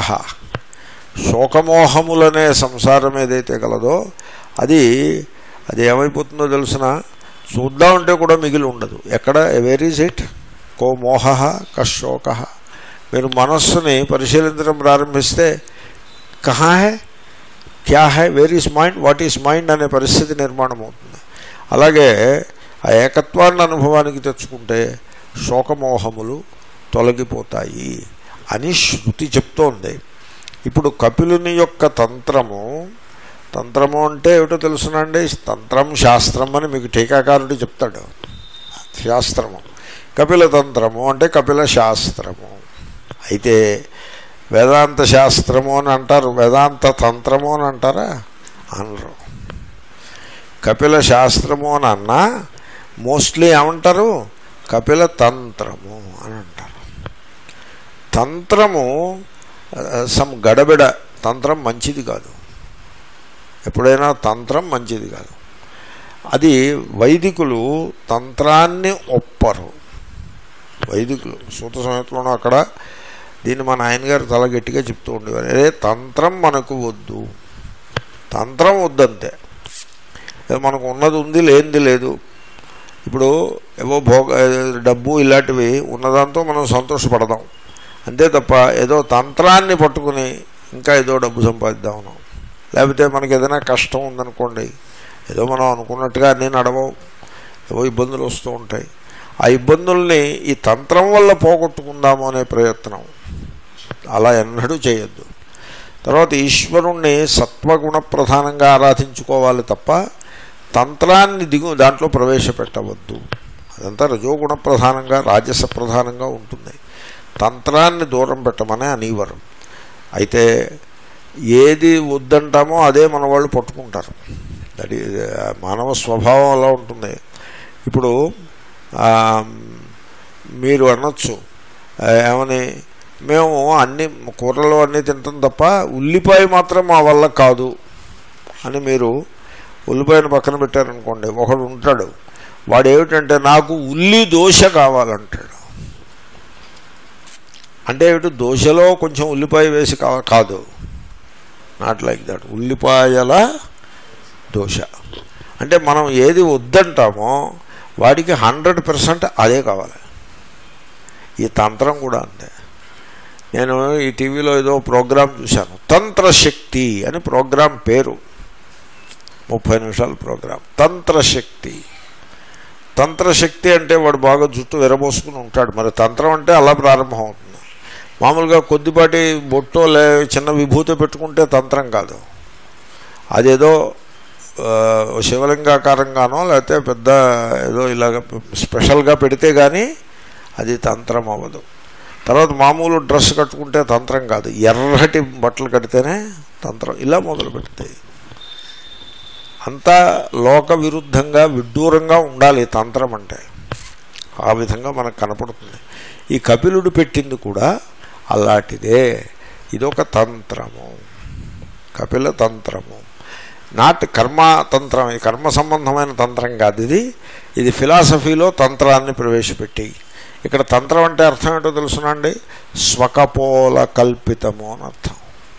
శోకమోహములనే సంసారం ఏదైతే గలదో అది అది ఏమైపోతుందో తెలిసిన చూద్దామంటే కూడా మిగిలి ఉండదు ఎక్కడ వేర్ ఈజ్ ఇట్ కో మోహ కశోక మీరు మనస్సుని పరిశీలించడం ప్రారంభిస్తే కహా హే క్యా హై where is mind what is mind అనే పరిస్థితి నిర్మాణం అవుతుంది అలాగే ఆ ఏకత్వాన్ని అనుభవానికి తెచ్చుకుంటే శోకమోహములు తొలగిపోతాయి అని శృతి చెప్తోంది ఇప్పుడు కపిలుని యొక్క తంత్రము తంత్రము అంటే ఏమిటో తెలుసునండి తంత్రం శాస్త్రం అని మీకు టీకాకారుడు చెప్తాడు శాస్త్రము కపిల తంత్రము అంటే కపిల శాస్త్రము అయితే వేదాంత శాస్త్రము అని అంటారు వేదాంత తంత్రము అని అంటారా అనరు కపిల శాస్త్రము అని అన్నా మోస్ట్లీ ఏమంటారు కపిల తంత్రము అని అంటారు తంత్రము సమ్ గడబిడ తంత్రం మంచిది కాదు ఎప్పుడైనా తంత్రం మంచిది కాదు అది వైదికులు తంత్రాన్ని ఒప్పరు వైదికులు సూత సమయంలోనూ అక్కడ దీన్ని మా నాయనగారు చాలా గట్టిగా చెప్తూ ఉండేవారు అదే తంత్రం మనకు వద్దు తంత్రం వద్దంతే అది మనకు ఉన్నది ఉంది లేనిది లేదు ఇప్పుడు ఏవో భోగ డబ్బు ఇలాంటివి ఉన్నదాంతో మనం సంతోషపడదాం అంతే తప్ప ఏదో తంత్రాన్ని పట్టుకుని ఇంకా ఏదో డబ్బు సంపాదిద్దామను లేకపోతే మనకి ఏదైనా కష్టం ఉందనుకోండి ఏదో మనం అనుకున్నట్టుగా అన్నీ నడవవు ఏవో ఇబ్బందులు వస్తూ ఉంటాయి ఆ ఇబ్బందుల్ని ఈ తంత్రం వల్ల పోగొట్టుకుందాము అనే ప్రయత్నం అలా ఎన్నడూ చేయొద్దు తర్వాత ఈశ్వరుణ్ణి సత్వగుణ ప్రధానంగా ఆరాధించుకోవాలి తప్ప తంత్రాన్ని దిగు దాంట్లో ప్రవేశపెట్టవద్దు అదంతా రజోగుణ ప్రధానంగా రాజస ప్రధానంగా ఉంటుంది తంత్రాన్ని దూరం పెట్టమనే అనివారం అయితే ఏది వద్దంటామో అదే మన వాళ్ళు పట్టుకుంటారు దట్ మానవ స్వభావం అలా ఉంటుంది ఇప్పుడు మీరు అనొచ్చు ఏమని మేము అన్ని కూరలు అన్నీ తింటాం తప్ప ఉల్లిపాయ మాత్రం మా వల్ల కాదు అని మీరు ఉల్లిపాయను పక్కన పెట్టారనుకోండి ఒకడు ఉంటాడు వాడు ఏమిటంటే నాకు ఉల్లి దోశ కావాలంటాడు అంటే ఏమిటి దోశలో కొంచెం ఉల్లిపాయ వేసి కా కాదు నాట్ లైక్ దట్ ఉల్లిపాయల దోశ అంటే మనం ఏది వద్దంటామో వాడికి హండ్రెడ్ పర్సెంట్ అదే కావాలి ఈ తంత్రం కూడా అంతే నేను ఈ టీవీలో ఏదో ప్రోగ్రాం చూశాను తంత్రశక్తి అని ప్రోగ్రాం పేరు ముప్పై నిమిషాల ప్రోగ్రాం తంత్రశక్తి తంత్రశక్తి అంటే వాడు బాగా జుట్టు విరబోసుకుని ఉంటాడు మరి తంత్రం అంటే అలా ప్రారంభం అవుతుంది మామూలుగా కొద్దిపాటి బొట్టో లే చిన్న విభూతి పెట్టుకుంటే తంత్రం కాదు అదేదో ఆ, శివలింగాకారంగానో లేకపోతే పెద్ద ఏదో ఇలాగ స్పెషల్గా పెడితే కానీ అది తంత్రం అవ్వదు తర్వాత మామూలు డ్రెస్ కట్టుకుంటే తంత్రం కాదు ఎర్రటి బట్టలు కడితేనే తంత్రం ఇలా మొదలు పెడతాయి అంతా లోక విరుద్ధంగా విడ్డూరంగా ఉండాలి తంత్రం అంటే ఆ విధంగా మనకు కనపడుతుంది ఈ కపిలుడు పెట్టింది కూడా అలాంటిదే ఇదొక తంత్రము కపిల తంత్రము నాట్ కర్మతంత్రం ఈ కర్మ సంబంధమైన తంత్రం కాదు ఇది ఇది ఫిలాసఫీలో తంత్రాన్ని ప్రవేశపెట్టి ఇక్కడ తంత్రం అంటే అర్థం ఏంటో తెలుసునండి స్వకపోల కల్పితము అని అర్థం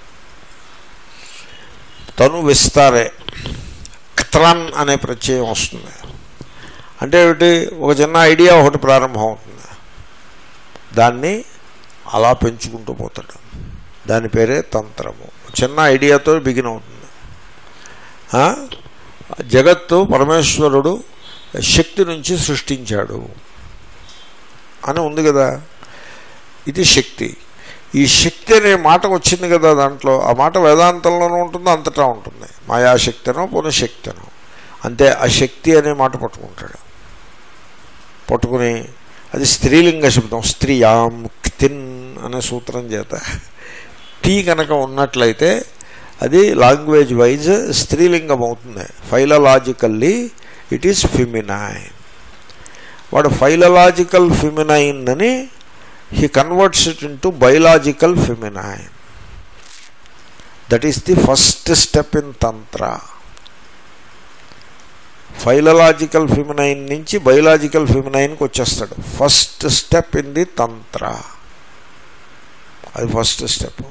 తను విస్తారే క్త్రన్ అనే ప్రత్యయం వస్తుంది అంటే ఏమిటి ఒక చిన్న ఐడియా ఒకటి ప్రారంభం అవుతుంది దాన్ని అలా పెంచుకుంటూ పోతాడు దాని పేరే తంత్రము చిన్న ఐడియాతో బిగిన్ అవుతుంది ఆ? జగత్తు పరమేశ్వరుడు శక్తి నుంచి సృష్టించాడు అని ఉంది కదా ఇది శక్తి ఈ శక్తి అనే మాట వచ్చింది కదా దాంట్లో ఆ మాట వేదాంతంలోనూ ఉంటుంది అంతటా ఉంటుంది మాయాశక్తినో పునఃశక్తినో అంతే ఆ శక్తి అనే మాట పట్టుకుంటాడు పట్టుకుని అది స్త్రీలింగ శబ్దం స్త్రీయాం క్తిన్ అనే సూత్రం చేత టీ కనుక ఉన్నట్లయితే అది లాంగ్వేజ్ వైజ్ స్త్రీలింగం అవుతుంది ఫైలలాజికల్లీ ఇట్ ఈస్ ఫిమినైన్ వాడు ఫైలలాజికల్ ఫిమినైన్ అని he converts it into biological feminine that is the first step in tantra philological feminine నుంచి బయలాజికల్ ఫిమినైన్కి వచ్చేస్తాడు ఫస్ట్ స్టెప్ ఇన్ ది తంత్ర అది ఫస్ట్ స్టెప్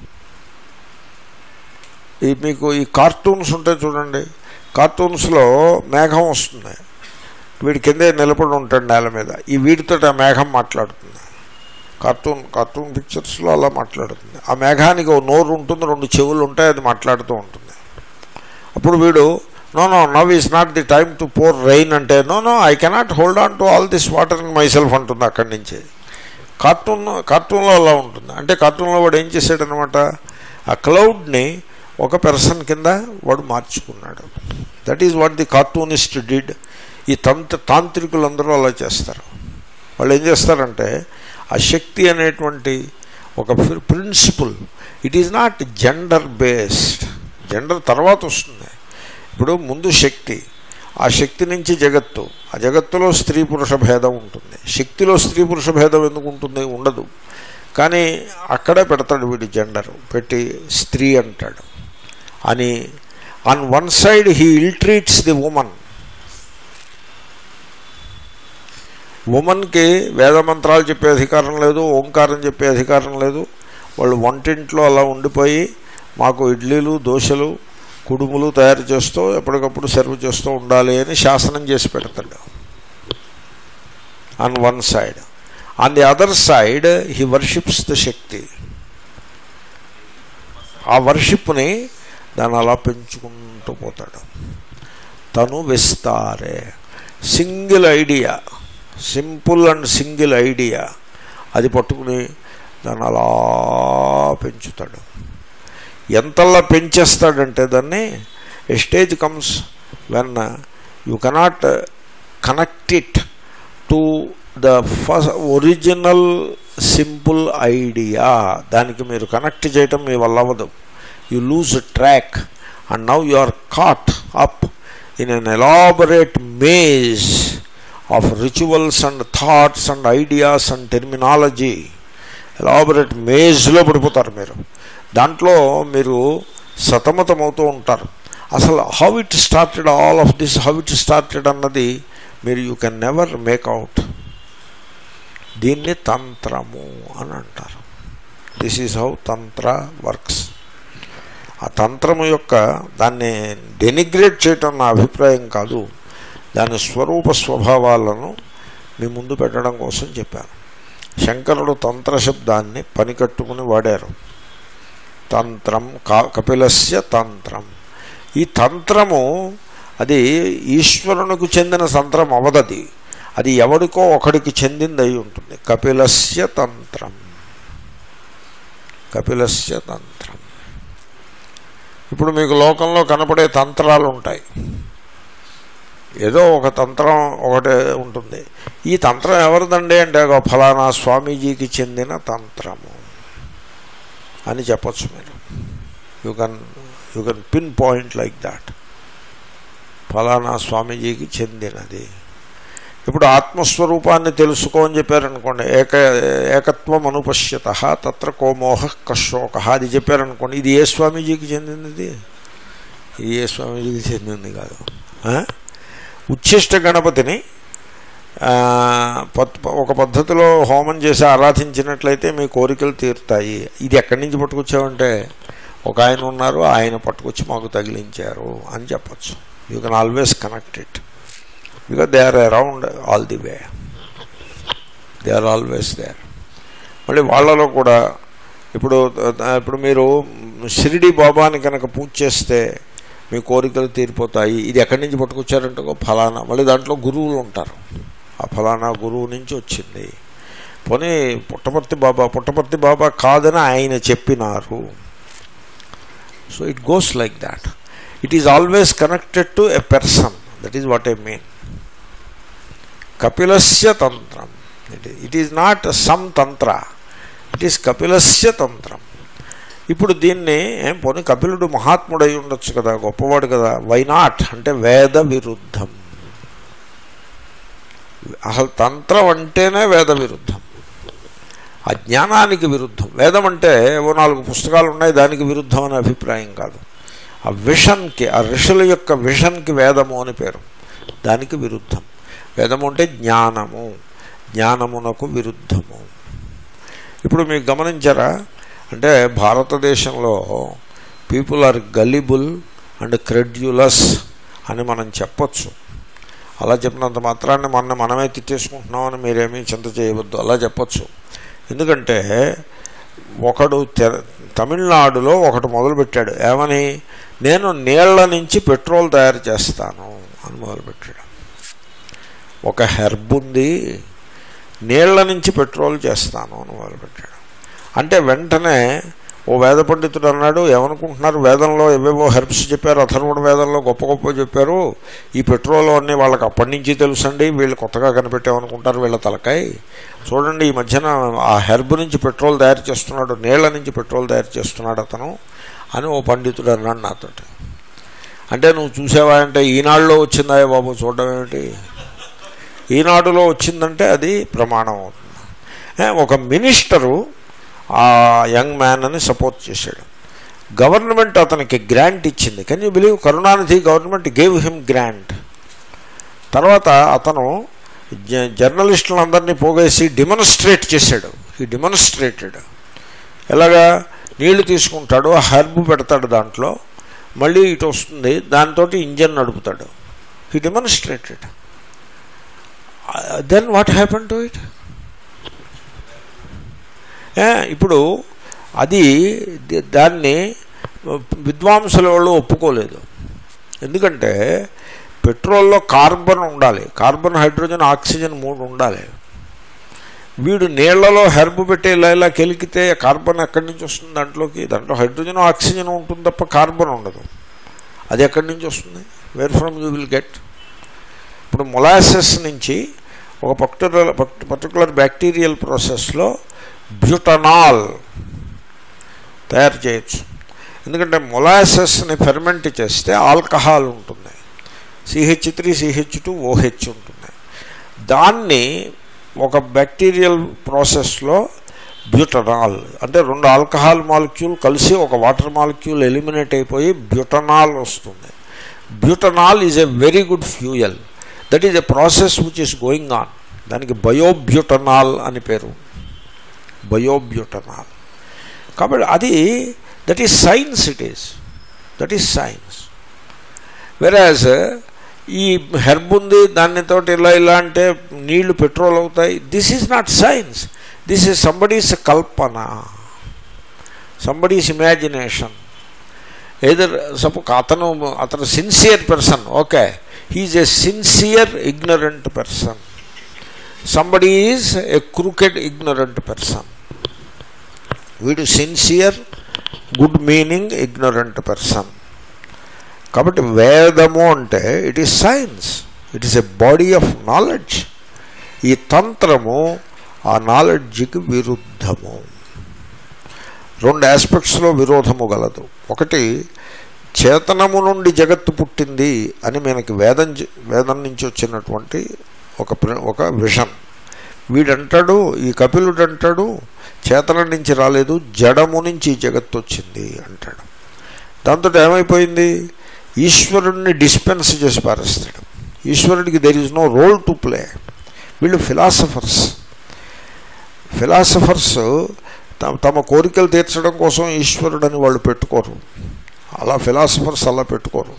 ఈ మీకు ఈ కార్టూన్స్ ఉంటాయి చూడండి కార్టూన్స్లో మేఘం వస్తుంది వీడి కిందే నిలబడి ఉంటాడు నేల మీద ఈ వీడితో ఆ మేఘం మాట్లాడుతుంది కార్టూన్ కార్టూన్ పిక్చర్స్లో అలా మాట్లాడుతుంది ఆ మేఘానికి ఓ నోరు ఉంటుంది రెండు చెవులు ఉంటాయి అది మాట్లాడుతూ ఉంటుంది అప్పుడు వీడు no no now is not the time to pour rain అంటే no no I cannot hold on to all this water in myself అంటుంది అక్కడి నుంచి కార్టూన్ కార్టూన్లో అలా ఉంటుంది అంటే కార్టూన్లో వాడు ఏం చేశాడనమాట ఆ క్లౌడ్ని ఒక పెర్సన్ కింద వాడు మార్చుకున్నాడు that is what the cartoonist did ఈ తంత్ర తాంత్రికులందరూ అలా చేస్తారు వాళ్ళు ఏం చేస్తారంటే ఆ శక్తి అనేటువంటి ఒక principle it is not gender based gender తర్వాత వస్తుంది ఇప్పుడు ముందు శక్తి ఆ శక్తి నుంచి జగత్తు ఆ జగత్తులో స్త్రీ పురుష భేదం ఉంటుంది శక్తిలో స్త్రీ పురుష భేదం ఎందుకు ఉంటుంది ఉండదు కానీ అక్కడే పెడతాడు వీడి జెండర్ పెట్టి స్త్రీ అంటాడు అని on one side he illtreats the woman ఉమన్కి వేద మంత్రాలు చెప్పే అధికారం లేదు ఓంకారం చెప్పే అధికారం లేదు వాళ్ళు వంటింట్లో అలా ఉండిపోయి మాకు ఇడ్లీలు దోశలు కుడుములు తయారు చేస్తూ ఎప్పటికప్పుడు సర్వ్ చేస్తూ ఉండాలి అని శాసనం చేసి పెడతాడు on one side on the other side he worships the Shakti ఆ వర్షిప్ని దాన్ని అలా పెంచుకుంటూ పోతాడు తను విస్తారే single idea simple and single idea అది పట్టుకుని దాన్ని అలా పెంచుతాడు ఎంతలా పెంచేస్తాడంటే దాన్ని a stage comes when you cannot connect it to the first original simple idea దానికి మీరు కనెక్ట్ చేయటం మీ వల్ల అవ్వదు you lose track and now you are caught up in an elaborate maze of rituals and thoughts and ideas and terminology elaborate మేజ్లో పడిపోతారు మీరు దాంట్లో మీరు సతమతమవుతూ ఉంటారు అసలు how it started all of this how it started అన్నది మీరు you can never make out దీన్ని తంత్రము అని అంటారు this is how tantra works ఆ తంత్రము యొక్క దాన్ని డెనిగ్రేట్ చేయటం నా అభిప్రాయం కాదు దాని స్వరూప స్వభావాలను మీ ముందు పెట్టడం కోసం చెప్పాను శంకరుడు తంత్ర శబ్దాన్ని పనికట్టుకుని వాడారు తంత్రం కా కపిలస్య తంత్రం ఈ తంత్రము అది ఈశ్వరునికి చెందిన తంత్రం అవదది అది ఎవడికో ఒకడికి చెందింది అయి ఉంటుంది కపిలస్య తంత్రం కపిలస్య తంత్రం ఇప్పుడు మీకు లోకంలో కనపడే తంత్రాలు ఉంటాయి ఏదో ఒక తంత్రం ఒకటే ఉంటుంది ఈ తంత్రం ఎవరిదండి అంటే ఒక ఫలానా స్వామీజీకి చెందిన తంత్రము అని చెప్పచ్చు మీరు you can you can pin point like that ఫలానా స్వామీజీకి చెందినది ఇప్పుడు ఆత్మస్వరూపాన్ని తెలుసుకో అని చెప్పారనుకోండి ఏక ఏకత్వం అనుపశ్యత తత్ర కోమోహ కశోక అది చెప్పారనుకోండి ఇది ఏ స్వామీజీకి చెందినది ఇది ఏ స్వామీజీకి చెందింది కాదు ఆ? ఉచ్ఛిష్ట గణపతిని ఆ, పత్- ఒక పద్ధతిలో హోమం చేసి ఆరాధించినట్లయితే మీ కోరికలు తీరుతాయి ఇది ఎక్కడి నుంచి పట్టుకొచ్చామంటే ఒక ఆయన ఉన్నారు ఆయన పట్టుకొచ్చి మాకు తగిలించారు అని చెప్పచ్చు you can always connect it because they are around all the way they are always there మళ్ళీ వాళ్ళలో కూడా ఇప్పుడు ఇప్పుడు మీరు షిరిడి బాబాని కనుక పూజ చేస్తే మీ కోరికలు తీరిపోతాయి ఇది ఎక్కడి నుంచి పట్టుకొచ్చారంటే ఒక ఫలానా మళ్ళీ దాంట్లో గురువులు ఉంటారు ఆ ఫలానా గురువు నుంచి వచ్చింది పోనీ పుట్టపర్తి బాబా పుట్టపర్తి బాబా కాదని ఆయన చెప్పినారు so it goes like that it is always connected to a person that is what I mean కపిలస్య తంత్రం it is not some tantra it is కపిలస్య తంత్రం ఇప్పుడు దీన్ని ఏం పోనీ కపిలుడు మహాత్ముడై ఉండొచ్చు కదా గొప్పవాడు కదా వై నాట్ అంటే వేద విరుద్ధం అసలు తంత్రం అంటేనే వేద విరుద్ధం ఆ జ్ఞానానికి విరుద్ధం వేదం అంటే ఓ నాలుగు పుస్తకాలు ఉన్నాయి దానికి విరుద్ధం అనే అభిప్రాయం కాదు ఆ విషన్కి ఆ ఋషుల యొక్క విషన్కి వేదము అని పేరు దానికి విరుద్ధం వేదము అంటే జ్ఞానము జ్ఞానమునకు విరుద్ధము ఇప్పుడు మీకు గమనించారా అంటే భారతదేశంలో people are gullible and credulous అని మనం చెప్పచ్చు అలా చెప్పినంత మాత్రాన్ని మన మనమే తిట్టేసుకుంటున్నామని మీరేమీ చింత చేయవద్దు అలా చెప్పచ్చు ఎందుకంటే ఒకడు తె- తమిళనాడులో ఒకటి మొదలుపెట్టాడు ఏమని నేను నీళ్ల నుంచి పెట్రోల్ తయారు చేస్తాను అని మొదలుపెట్టాడు ఒక హెర్బ్ ఉంది నీళ్ల నుంచి పెట్రోల్ చేస్తాను అని మొదలుపెట్టాడు అంటే వెంటనే ఓ వేద పండితుడు అన్నాడు ఏమనుకుంటున్నారు వేదంలో ఏవేవో హెర్బ్స్ చెప్పారు అథర్వణ వేదంలో గొప్ప గొప్ప చెప్పారు ఈ పెట్రోల్ అన్నీ వాళ్ళకి అప్పటి నుంచి తెలుసండి వీళ్ళు కొత్తగా కనిపెట్టామనుకుంటారు వీళ్ళ తలకాయ చూడండి ఈ మధ్యన ఆ హెర్బ్ నుంచి పెట్రోల్ తయారు చేస్తున్నాడు నీళ్ల నుంచి పెట్రోల్ తయారు చేస్తున్నాడు అతను అని ఓ పండితుడు అన్నాడు నాతోటి అంటే నువ్వు చూసావా అంటే ఈనాడులో వచ్చిందా బాబు చూడడం ఏమిటి ఈనాడులో వచ్చిందంటే అది ప్రమాణం అవుతుంది ఏ, ఒక మినిస్టరు ఆ యంగ్ మ్యాన్ అని సపోర్ట్ చేశాడు గవర్నమెంట్ అతనికి గ్రాంట్ ఇచ్చింది can you believe Karunanidhi government gave him grant తర్వాత అతను జ- జర్నలిస్టులందరినీ పోగేసి డిమాన్స్ట్రేట్ చేశాడు ఈ డిమాన్స్ట్రేటెడ్ ఎలాగా నీళ్లు తీసుకుంటాడు ఆ హెర్బ్ పెడతాడు దాంట్లో మళ్ళీ ఇటు వస్తుంది దాంతో ఇంజన్ నడుపుతాడు he demonstrated then what happen to it ఇప్పుడు అది ది- దాన్ని విద్వాంసుల వాళ్ళు ఒప్పుకోలేదు ఎందుకంటే పెట్రోల్లో కార్బన్ ఉండాలి కార్బన్ హైడ్రోజన్ ఆక్సిజన్ మూడు ఉండాలి వీడు నీళ్లలో హెర్బ్ పెట్టి ఇలా ఇలా కెలికితే కార్బన్ ఎక్కడి నుంచి వస్తుంది దాంట్లోకి దాంట్లో హైడ్రోజన్ ఆక్సిజన్ ఉంటుంది తప్ప కార్బన్ ఉండదు అది ఎక్కడి నుంచి వస్తుంది where from you will get ఇప్పుడు మొలాసెస్ నుంచి ఒక పర్టికులర్ పర్టికులర్ బ్యాక్టీరియల్ ప్రాసెస్లో బ్యూటనాల్ తయారు చేయొచ్చు ఎందుకంటే మొలాసెస్ని ఫెర్మెంట్ చేస్తే ఆల్కహాల్ ఉంటుంది C H three C H two O H ఉంటుంది దాన్ని ఒక బ్యాక్టీరియల్ ప్రాసెస్లో బ్యూటనాల్ అంటే రెండు ఆల్కహాల్ మాలిక్యూల్ కలిసి ఒక వాటర్ మాలిక్యూల్ ఎలిమినేట్ అయిపోయి బ్యూటనాల్ వస్తుంది butanol is a very good fuel that is a process which is going on దానికి బయోబ్యూటనాల్ అని పేరు బయోబ్యూటనాల్ కాబట్టి అది that is science it is that is science వెరాజ్ ఈ హెర్బ్ ఉంది దానితో ఇలా ఇలా అంటే నీళ్లు పెట్రోల్ అవుతాయి this is not science this is somebody's కల్పన సంబడీస్ ఇమాజినేషన్ ఏదర్ సపోజ్ అతను అతను sincere person okay he is a sincere ignorant person somebody is a crooked ignorant person వీడు sincere good meaning ignorant person కాబట్టి వేదము అంటే it is science it is a body of knowledge ఈ తంత్రము ఆ నాలెడ్జ్కి విరుద్ధము రెండు ఆస్పెక్ట్స్లో విరోధము గలదు ఒకటి చేతనము నుండి జగత్తు పుట్టింది అని మనకి వేదం చె- వేదం నుంచి వచ్చినటువంటి ఒక ప్ర- ఒక విషన్ వీడంటాడు ఈ కపిలుడు అంటాడు చేతనం నుంచి రాలేదు జడము నుంచి ఈ జగత్తు వచ్చింది అంటాడు దాంతో ఏమైపోయింది ఈశ్వరుణ్ణి డిస్పెన్స్ చేసి పారేస్తాడు ఈశ్వరుడికి there is no role to play వీళ్ళు ఫిలాసఫర్స్ ఫిలాసఫర్స్ తమ తమ కోరికలు తీర్చడం కోసం ఈశ్వరుడని వాళ్ళు పెట్టుకోరు అలా ఫిలాసఫర్స్ అలా పెట్టుకోరు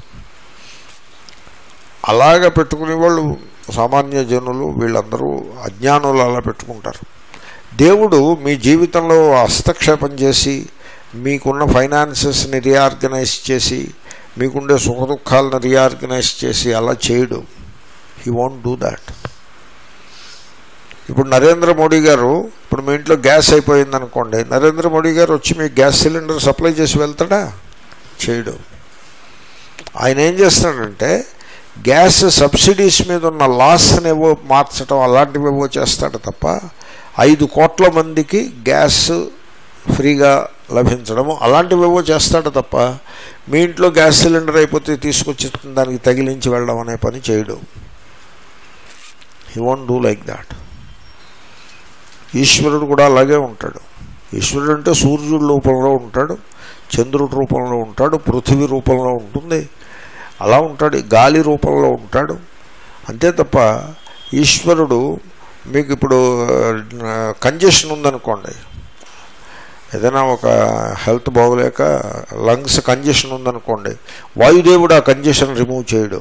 అలాగ పెట్టుకునే వాళ్ళు సామాన్య జనులు వీళ్ళందరూ అజ్ఞానులు అలా పెట్టుకుంటారు దేవుడు మీ జీవితంలో హస్తక్షేపం చేసి మీకున్న ఫైనాన్సెస్ని రీఆర్గనైజ్ చేసి మీకుండే సుఖ దుఃఖాలను రీఆర్గనైజ్ చేసి అలా చేయడు హీ వాంట్ డూ దాట్ ఇప్పుడు నరేంద్ర మోడీ గారు ఇప్పుడు మీ ఇంట్లో గ్యాస్ అయిపోయింది అనుకోండి నరేంద్ర మోడీ గారు వచ్చి మీకు గ్యాస్ సిలిండర్ సప్లై చేసి వెళ్తాడా చేయడు ఆయన ఏం చేస్తాడంటే గ్యాస్ సబ్సిడీస్ మీద ఉన్న లాస్ని ఏవో మార్చడం అలాంటివి ఏవో చేస్తాడు తప్ప ఐదు కోట్ల మందికి గ్యాస్ ఫ్రీగా లభించడము అలాంటివి ఏవో చేస్తాడు తప్ప మీ ఇంట్లో గ్యాస్ సిలిండర్ అయిపోతే తీసుకొచ్చి దానికి తగిలించి వెళ్ళడం అనే పని చేయడు he won't do like that ఈశ్వరుడు కూడా అలాగే ఉంటాడు ఈశ్వరుడు అంటే సూర్యుడి రూపంలో ఉంటాడు చంద్రుడి రూపంలో ఉంటాడు పృథివీ రూపంలో ఉంటుంది అలా ఉంటాడు గాలి రూపంలో ఉంటాడు అంతే తప్ప ఈశ్వరుడు మీకు ఇప్పుడు కంజెషన్ ఉందనుకోండి ఏదైనా ఒక హెల్త్ బాగోలేక లంగ్స్ కంజెషన్ ఉందనుకోండి వాయుదేవుడు ఆ కంజెషన్ రిమూవ్ చేయడు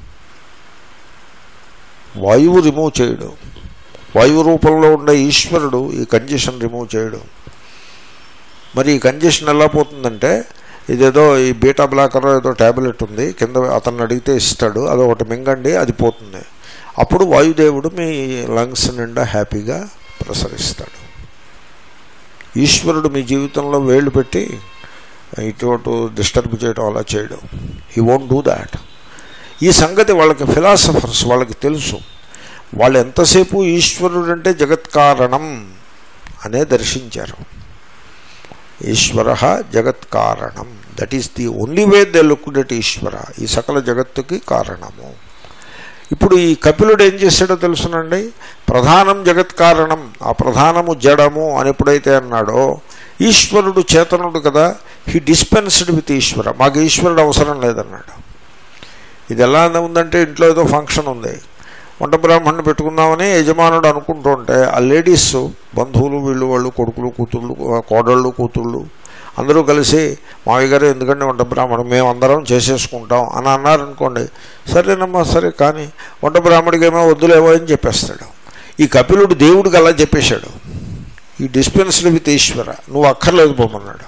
వాయువు రిమూవ్ చేయడు వాయువు రూపంలో ఉండే ఈశ్వరుడు ఈ కంజెషన్ రిమూవ్ చేయడు మరి ఈ కంజెషన్ ఎలా పోతుందంటే ఇదేదో ఈ బీటా బ్లాకర్ ఏదో ట్యాబ్లెట్ ఉంది కింద అతన్ని అడిగితే ఇస్తాడు అది ఒకటి మింగండి అది పోతుంది అప్పుడు వాయుదేవుడు మీ లంగ్స్ నిండా హ్యాపీగా ప్రసరిస్తాడు ఈశ్వరుడు మీ జీవితంలో వేళ్ళు పెట్టి ఇటు అటు డిస్టర్బ్ చేయడం అలా చేయడం హీ వోంట్ డూ దాట్ ఈ సంగతి వాళ్ళకి ఫిలాసఫర్స్ వాళ్ళకి తెలుసు వాళ్ళు ఎంతసేపు ఈశ్వరుడు అంటే జగత్కారణం అనే దర్శించారు ఈశ్వర జగత్కారణం that is the only way they looked at Ishwara ఈ సకల జగత్తుకి కారణము ఇప్పుడు ఈ కపిలుడు ఏం చేశాడో తెలుసునండి ప్రధానం జగత్కారణం ఆ ప్రధానము జడము అని ఎప్పుడైతే అన్నాడో ఈశ్వరుడు చేతనుడు కదా హీ డిస్పెన్స్డ్ విత్ ఈశ్వర మాకు ఈశ్వరుడు అవసరం లేదన్నాడు ఇది ఎలా ఉందంటే ఇంట్లో ఏదో ఫంక్షన్ ఉంది వంట బ్రాహ్మణ్ణి పెట్టుకుందామని యజమానుడు అనుకుంటూ ఉంటే ఆ లేడీస్ బంధువులు వీళ్ళు వాళ్ళు కొడుకులు కూతుళ్ళు కోడళ్ళు కూతుళ్ళు అందరూ కలిసి మావి గారు ఎందుకంటే వంట బ్రాహ్మణుడు మేమందరం చేసేసుకుంటాం అని అన్నారనుకోండి సరేనమ్మా సరే కానీ వంట బ్రాహ్మడికి ఏమో వద్దులేవో అని చెప్పేస్తాడు ఈ కపిలుడు దేవుడికి అలా చెప్పేశాడు ఈ డిస్పెన్స్డ్ విత్ ఈశ్వర నువ్వు అక్కర్లేదు పోమన్నాడు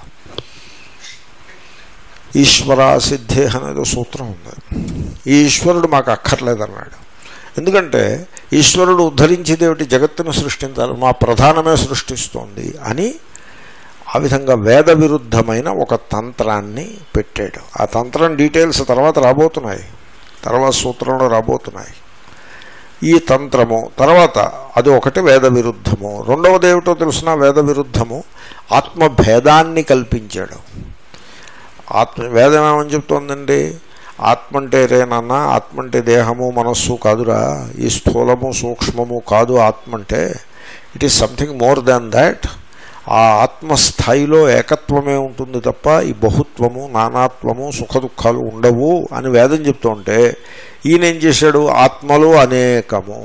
ఈశ్వర సిద్ధే అనేది సూత్రం ఉంది ఈ ఈశ్వరుడు మాకు అక్కర్లేదన్నాడు ఎందుకంటే ఈశ్వరుడు ఉద్ధరించేదేమిటి జగత్తును సృష్టించాలి మా ప్రధానమే సృష్టిస్తోంది అని ఆ విధంగా వేద విరుద్ధమైన ఒక తంత్రాన్ని పెట్టాడు ఆ తంత్రం డీటెయిల్స్ తర్వాత రాబోతున్నాయి తర్వాత సూత్రంలో రాబోతున్నాయి ఈ తంత్రము తర్వాత అది ఒకటి వేద విరుద్ధము రెండవది ఏమిటో తెలిసిన వేద విరుద్ధము ఆత్మభేదాన్ని కల్పించాడు ఆత్మ వేదం ఏమని చెప్తోందండి ఆత్మ అంటే రేనన్నా ఆత్మ అంటే దేహము మనస్సు కాదురా ఈ స్థూలము సూక్ష్మము కాదు ఆత్మ అంటే it is something more than that ఆ ఆత్మస్థాయిలో ఏకత్వమే ఉంటుంది తప్ప ఈ బహుత్వము నానాత్వము సుఖ దుఃఖాలు ఉండవు అని వేదం చెప్తుంటే ఈయన ఏం చేశాడు ఆత్మలు అనేకము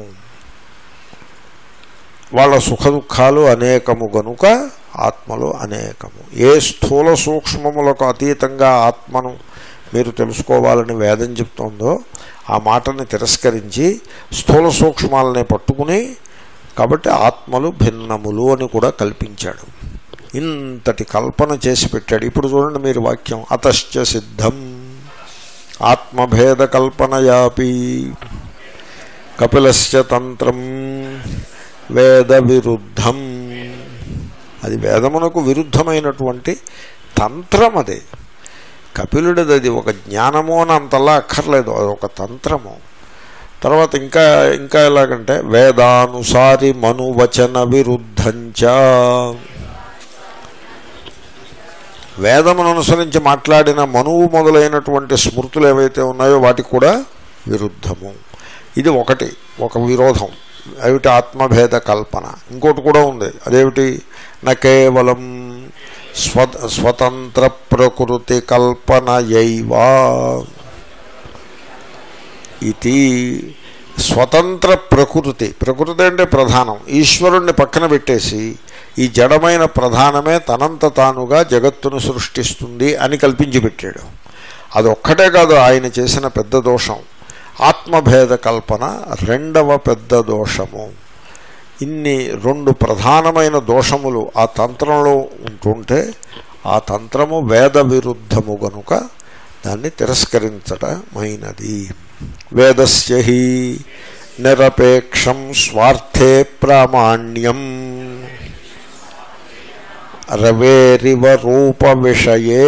వాళ్ళ సుఖ దుఃఖాలు అనేకము గనుక ఆత్మలు అనేకము ఏ స్థూల సూక్ష్మములకు అతీతంగా ఆత్మను మీరు తెలుసుకోవాలని వేదం చెప్తోందో ఆ మాటని తిరస్కరించి స్థూల సూక్ష్మాలనే పట్టుకుని కాబట్టి ఆత్మలు భిన్నములు అని కూడా కల్పించాడు ఇంతటి కల్పన చేసి పెట్టాడు ఇప్పుడు చూడండి మీరు వాక్యం అతశ్చ సిద్ధం ఆత్మభేద కల్పనయాపి కపిలస్య తంత్రం వేద విరుద్ధం అది వేదమునకు విరుద్ధమైనటువంటి తంత్రం అది కపిలుడిది అది ఒక జ్ఞానము అని అంతలా అక్కర్లేదు అది ఒక తంత్రము తర్వాత ఇంకా ఇంకా ఎలాగంటే వేదానుసారి మనువచన విరుద్ధంచ వేదమును అనుసరించి మాట్లాడిన మనువు మొదలైనటువంటి స్మృతులు ఏవైతే ఉన్నాయో వాటికి కూడా విరుద్ధము ఇది ఒకటి ఒక విరోధం ఏమిటి ఆత్మభేద కల్పన ఇంకోటి కూడా ఉంది అదేమిటి నా కేవలం స్వ స్వతంత్ర ప్రకృతి కల్పనయైవా ఇది స్వతంత్ర ప్రకృతి ప్రకృతి అంటే ప్రధానం ఈశ్వరుణ్ణి పక్కన పెట్టేసి ఈ జడమైన ప్రధానమే తనంత తానుగా జగత్తును సృష్టిస్తుంది అని కల్పించి పెట్టాడు అదొక్కటే కాదు ఆయన చేసిన పెద్ద దోషం ఆత్మభేద కల్పన రెండవ పెద్ద దోషము ఇన్ని రెండు ప్రధానమైన దోషములు ఆ తంత్రంలో ఉంటుంటే ఆ తంత్రము వేద విరుద్ధము గనుక దాన్ని తిరస్కరించటమైనది వేదస్య హి నిరపేక్షం స్వార్థే ప్రామాణ్యం రవేరివ రూప విషయే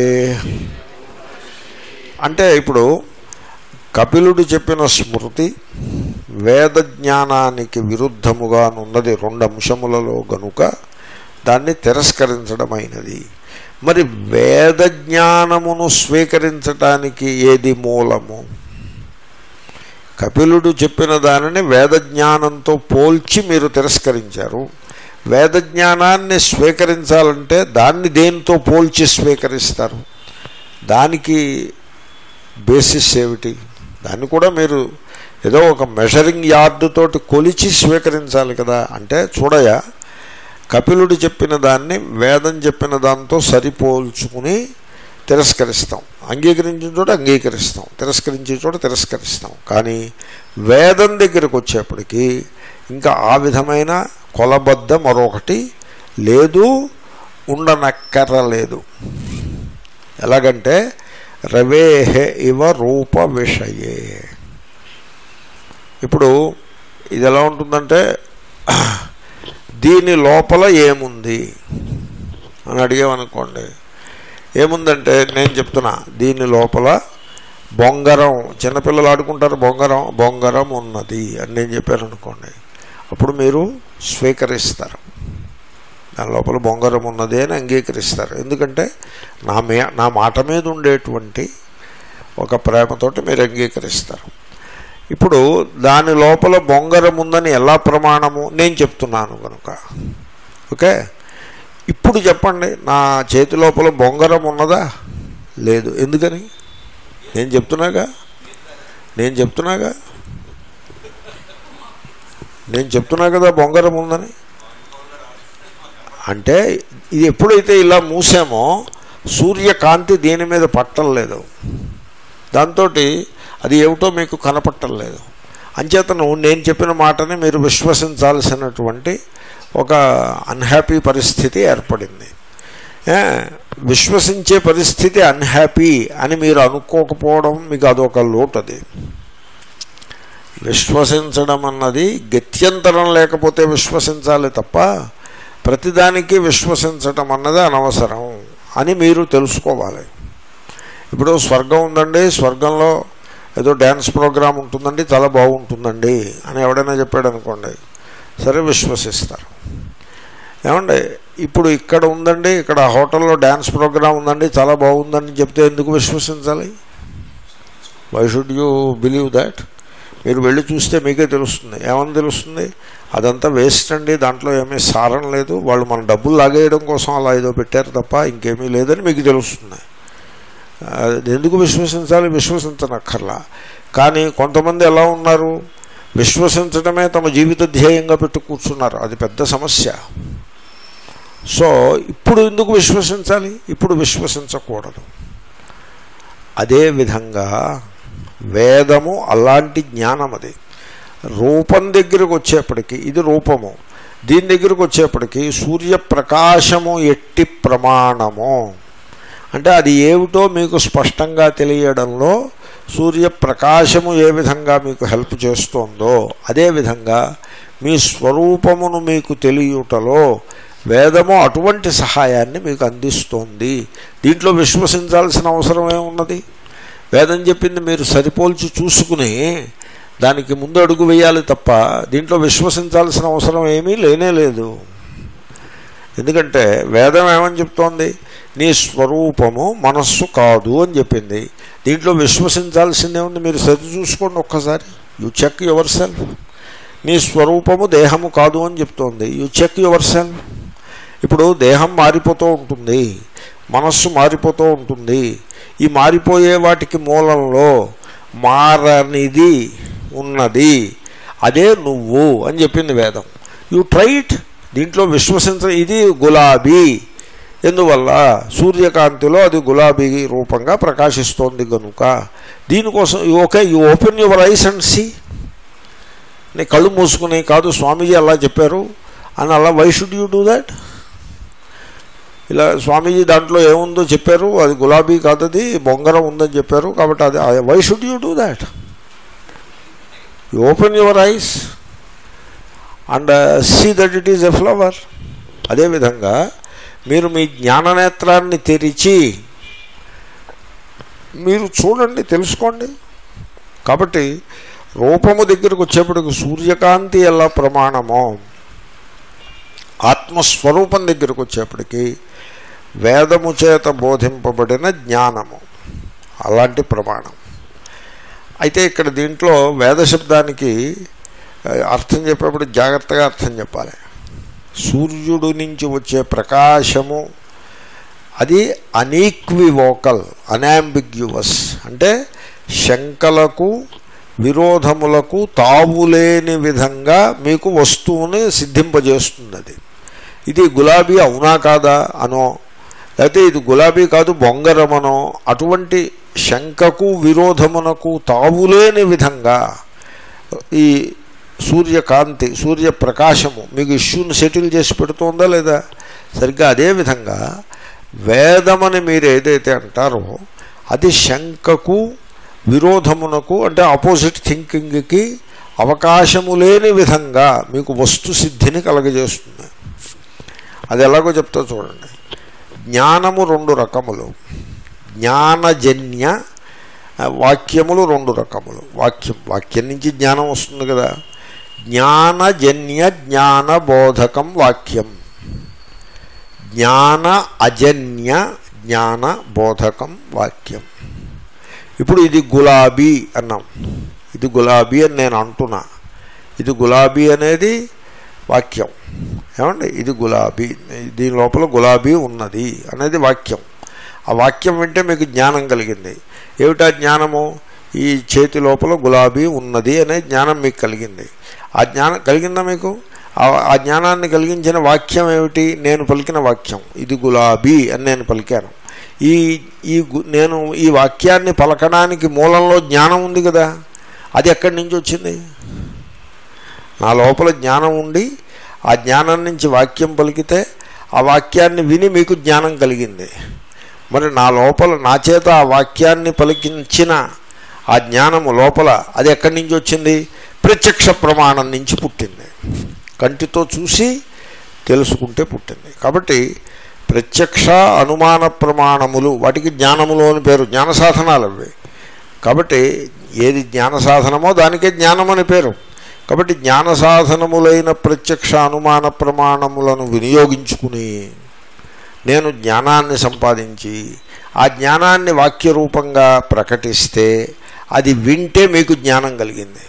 అంటే ఇప్పుడు కపిలుడు చెప్పిన స్మృతి వేద జ్ఞానానికి విరుద్ధముగానున్నది రెండు అంశములలో గనుక దాన్ని తిరస్కరించడమైనది మరి వేద జ్ఞానమును స్వీకరించటానికి ఏది మూలము కపిలుడు చెప్పిన దానిని వేద జ్ఞానంతో పోల్చి మీరు తిరస్కరించారు వేద జ్ఞానాన్ని స్వీకరించాలంటే దాన్ని దేనితో పోల్చి స్వీకరిస్తారు దానికి బేసిస్ ఏమిటి దాన్ని కూడా మీరు ఏదో ఒక మెషరింగ్ యార్డు తోటి కొలిచి స్వీకరించాలి కదా అంటే చూడయా కపిలుడు చెప్పిన దాన్ని వేదం చెప్పిన దాంతో సరిపోల్చుకుని తిరస్కరిస్తాం అంగీకరించిన చోట అంగీకరిస్తాం తిరస్కరించే చోట తిరస్కరిస్తాం కానీ వేదం దగ్గరకు వచ్చేప్పటికీ ఇంకా ఆ విధమైన కొలబద్ద మరొకటి లేదు ఉండనక్కరలేదు ఎలాగంటే రవేహే ఇవ రూప విషయే ఇప్పుడు ఇది ఎలా ఉంటుందంటే దీని లోపల ఏముంది అని అడిగామనుకోండి ఏముందంటే నేను చెప్తున్నా దీని లోపల బొంగరం చిన్నపిల్లలు ఆడుకుంటారు బొంగరం బొంగరం ఉన్నది అని నేను చెప్పాను అనుకోండి అప్పుడు మీరు స్వీకరిస్తారు దాని లోపల బొంగరం ఉన్నది అని అంగీకరిస్తారు ఎందుకంటే నా మే నా మాట మీద ఉండేటువంటి ఒక ప్రేమతోటి మీరు అంగీకరిస్తారు ఇప్పుడు దాని లోపల బొంగరం ఉందని ఎలా ప్రమాణము నేను చెప్తున్నాను కనుక ఓకే ఇప్పుడు చెప్పండి నా చేతి లోపల బొంగరం ఉన్నదా లేదు ఎందుకని నేను చెప్తున్నాగా నేను చెప్తున్నాగా నేను చెప్తున్నా కదా బొంగరం ఉందని అంటే ఇది ఎప్పుడైతే ఇలా మూసామో సూర్యకాంతి దీని మీద పట్టలేదు దాంతో అది ఏమిటో మీకు కనపట్టలేదు అంచేతను నేను చెప్పిన మాటని మీరు విశ్వసించాల్సినటువంటి ఒక అన్హ్యాపీ పరిస్థితి ఏర్పడింది ఏ, విశ్వసించే పరిస్థితి అన్హ్యాపీ అని మీరు అనుకోకపోవడం మీకు అదొక లోటు అది విశ్వసించడం అన్నది గత్యంతరం లేకపోతే విశ్వసించాలి తప్ప ప్రతిదానికి విశ్వసించటం అన్నది అనవసరం అని మీరు తెలుసుకోవాలి ఇప్పుడు స్వర్గం ఉందండి స్వర్గంలో ఏదో డ్యాన్స్ ప్రోగ్రాం ఉంటుందండి చాలా బాగుంటుందండి అని ఎవడైనా చెప్పాడు అనుకోండి సరే విశ్వసిస్తారు ఏమండి ఇప్పుడు ఇక్కడ ఉందండి ఇక్కడ హోటల్లో డ్యాన్స్ ప్రోగ్రాం ఉందండి చాలా బాగుందని చెప్తే ఎందుకు విశ్వసించాలి why should you believe that మీరు వెళ్ళి చూస్తే మీకే తెలుస్తుంది ఏమని తెలుస్తుంది అదంతా వేస్ట్ అండి దాంట్లో ఏమీ సారం లేదు వాళ్ళు మన డబ్బులు లాగేయడం కోసం అలా ఏదో పెట్టారు తప్ప ఇంకేమీ లేదని మీకు తెలుస్తుంది అది ఎందుకు విశ్వసించాలి విశ్వసించనక్కర్లా కానీ కొంతమంది ఎలా ఉన్నారు విశ్వసించడమే తమ జీవిత ధ్యేయంగా పెట్టు కూర్చున్నారు అది పెద్ద సమస్య సో ఇప్పుడు ఎందుకు విశ్వసించాలి ఇప్పుడు విశ్వసించకూడదు అదేవిధంగా వేదము అలాంటి జ్ఞానం అది రూపం దగ్గరకు వచ్చేప్పటికి ఇది రూపము దీని దగ్గరకు వచ్చేప్పటికి సూర్యప్రకాశము ఎట్టి ప్రమాణము అంటే అది ఏమిటో మీకు స్పష్టంగా తెలియడంలో సూర్యప్రకాశము ఏ విధంగా మీకు హెల్ప్ చేస్తోందో అదేవిధంగా మీ స్వరూపమును మీకు తెలియుటలో వేదము అటువంటి సహాయాన్ని మీకు అందిస్తోంది దీంట్లో విశ్వసించాల్సిన అవసరం ఏమున్నది వేదం చెప్పింది మీరు సరిపోల్చి చూసుకుని దానికి ముందు అడుగు వేయాలి తప్ప దీంట్లో విశ్వసించాల్సిన అవసరం ఏమీ లేనే లేదు ఎందుకంటే వేదం ఏమని చెప్తోంది నీ స్వరూపము మనస్సు కాదు అని చెప్పింది దీంట్లో విశ్వసించాల్సిందే ఉంది మీరు సరి చూసుకోండి ఒక్కసారి యు చెక్ యువర్ సెల్ఫ్ నీ స్వరూపము దేహము కాదు అని చెప్తోంది యు చెక్ యువర్ సెల్ఫ్ ఇప్పుడు దేహం మారిపోతూ ఉంటుంది మనస్సు మారిపోతూ ఉంటుంది ఈ మారిపోయే వాటికి మూలంలో మారనిది ఉన్నది అదే నువ్వు అని చెప్పింది వేదం యు ట్రైట్ దీంట్లో విశ్వసించ ఇది గులాబీ ఎందువల్ల సూర్యకాంతిలో అది గులాబీ రూపంగా ప్రకాశిస్తోంది కనుక దీనికోసం okay you open your eyes and see నీ కళ్ళు మూసుకుని కాదు స్వామీజీ అలా చెప్పారు అని అలా why should you do that ఇలా స్వామీజీ దాంట్లో ఏముందో చెప్పారు అది గులాబీ కాదు అది బొంగరం ఉందని చెప్పారు కాబట్టి అది why should you do that you open your eyes and see that it is a flower అదేవిధంగా మీరు మీ జ్ఞాననేత్రాన్ని తెరిచి మీరు చూడండి తెలుసుకోండి కాబట్టి రూపము దగ్గరకు వచ్చేప్పటికి సూర్యకాంతి ఎలా ప్రమాణమో ఆత్మస్వరూపం దగ్గరకు వచ్చేప్పటికి వేదము చేత బోధింపబడిన జ్ఞానము అలాంటి ప్రమాణం అయితే ఇక్కడ దీంట్లో వేద శబ్దానికి అర్థం చెప్పేప్పుడు జాగ్రత్తగా అర్థం చెప్పాలి సూర్యుడు నుంచి వచ్చే ప్రకాశము అది అనీక్వివోకల్ అనాంబిగ్యువస్ అంటే శంకలకు విరోధములకు తావులేని విధంగా మీకు వస్తువుని సిద్ధింపజేస్తుంది అది ఇది గులాబీ అవునా కాదా అనో లేకపోతే ఇది గులాబీ కాదు బొంగరమనో అటువంటి శంకకు విరోధమునకు తావులేని విధంగా ఈ సూర్యకాంతి సూర్యప్రకాశము మీకు ఇష్యూని సెటిల్ చేసి పెడుతోందా లేదా సరిగ్గా అదేవిధంగా వేదమని మీరు ఏదైతే అంటారో అది శంకకు విరోధమునకు అంటే ఆపోజిట్ థింకింగ్కి అవకాశము లేని విధంగా మీకు వస్తు సిద్ధిని కలగజేస్తుంది అది ఎలాగో చెప్తా చూడండి జ్ఞానము రెండు రకములు జ్ఞానజన్య వాక్యములు రెండు రకములు వాక్యం వాక్యం నుంచి జ్ఞానం వస్తుంది కదా జ్ఞానజన్య జ్ఞానబోధకం వాక్యం జ్ఞాన అజన్య జ్ఞాన బోధకం వాక్యం ఇప్పుడు ఇది గులాబీ అన్నాం ఇది గులాబీ అని నేను అంటున్నా ఇది గులాబీ అనేది వాక్యం ఏమండి ఇది గులాబీ దీని లోపల గులాబీ ఉన్నది అనేది వాక్యం ఆ వాక్యం వింటే మీకు జ్ఞానం కలిగింది ఏమిటా జ్ఞానము ఈ చేతి లోపల గులాబీ ఉన్నది అనే జ్ఞానం మీకు కలిగింది ఆ జ్ఞానం కలిగిందా మీకు ఆ జ్ఞానాన్ని కలిగించిన వాక్యం ఏమిటి నేను పలికిన వాక్యం ఇది గులాబీ అని నేను పలికాను ఈ ఈ నేను ఈ వాక్యాన్ని పలకడానికి మూలంలో జ్ఞానం ఉంది కదా అది ఎక్కడి నుంచి వచ్చింది నా లోపల జ్ఞానం ఉండి ఆ జ్ఞానం నుంచి వాక్యం పలికితే ఆ వాక్యాన్ని విని మీకు జ్ఞానం కలిగింది మరి నా లోపల నా చేత ఆ వాక్యాన్ని పలికించిన ఆ జ్ఞానము లోపల అది ఎక్కడి నుంచి వచ్చింది ప్రత్యక్ష ప్రమాణం నుంచి పుట్టింది కంటితో చూసి తెలుసుకుంటే పుట్టింది కాబట్టి ప్రత్యక్ష అనుమాన ప్రమాణములు వాటికి జ్ఞానములు అని పేరు జ్ఞాన సాధనాలు అవి కాబట్టి ఏది జ్ఞాన సాధనమో దానికే జ్ఞానం అని పేరు కాబట్టి జ్ఞాన సాధనములైన ప్రత్యక్ష అనుమాన ప్రమాణములను వినియోగించుకుని నేను జ్ఞానాన్ని సంపాదించి ఆ జ్ఞానాన్ని వాక్యరూపంగా ప్రకటిస్తే అది వింటే మీకు జ్ఞానం కలిగింది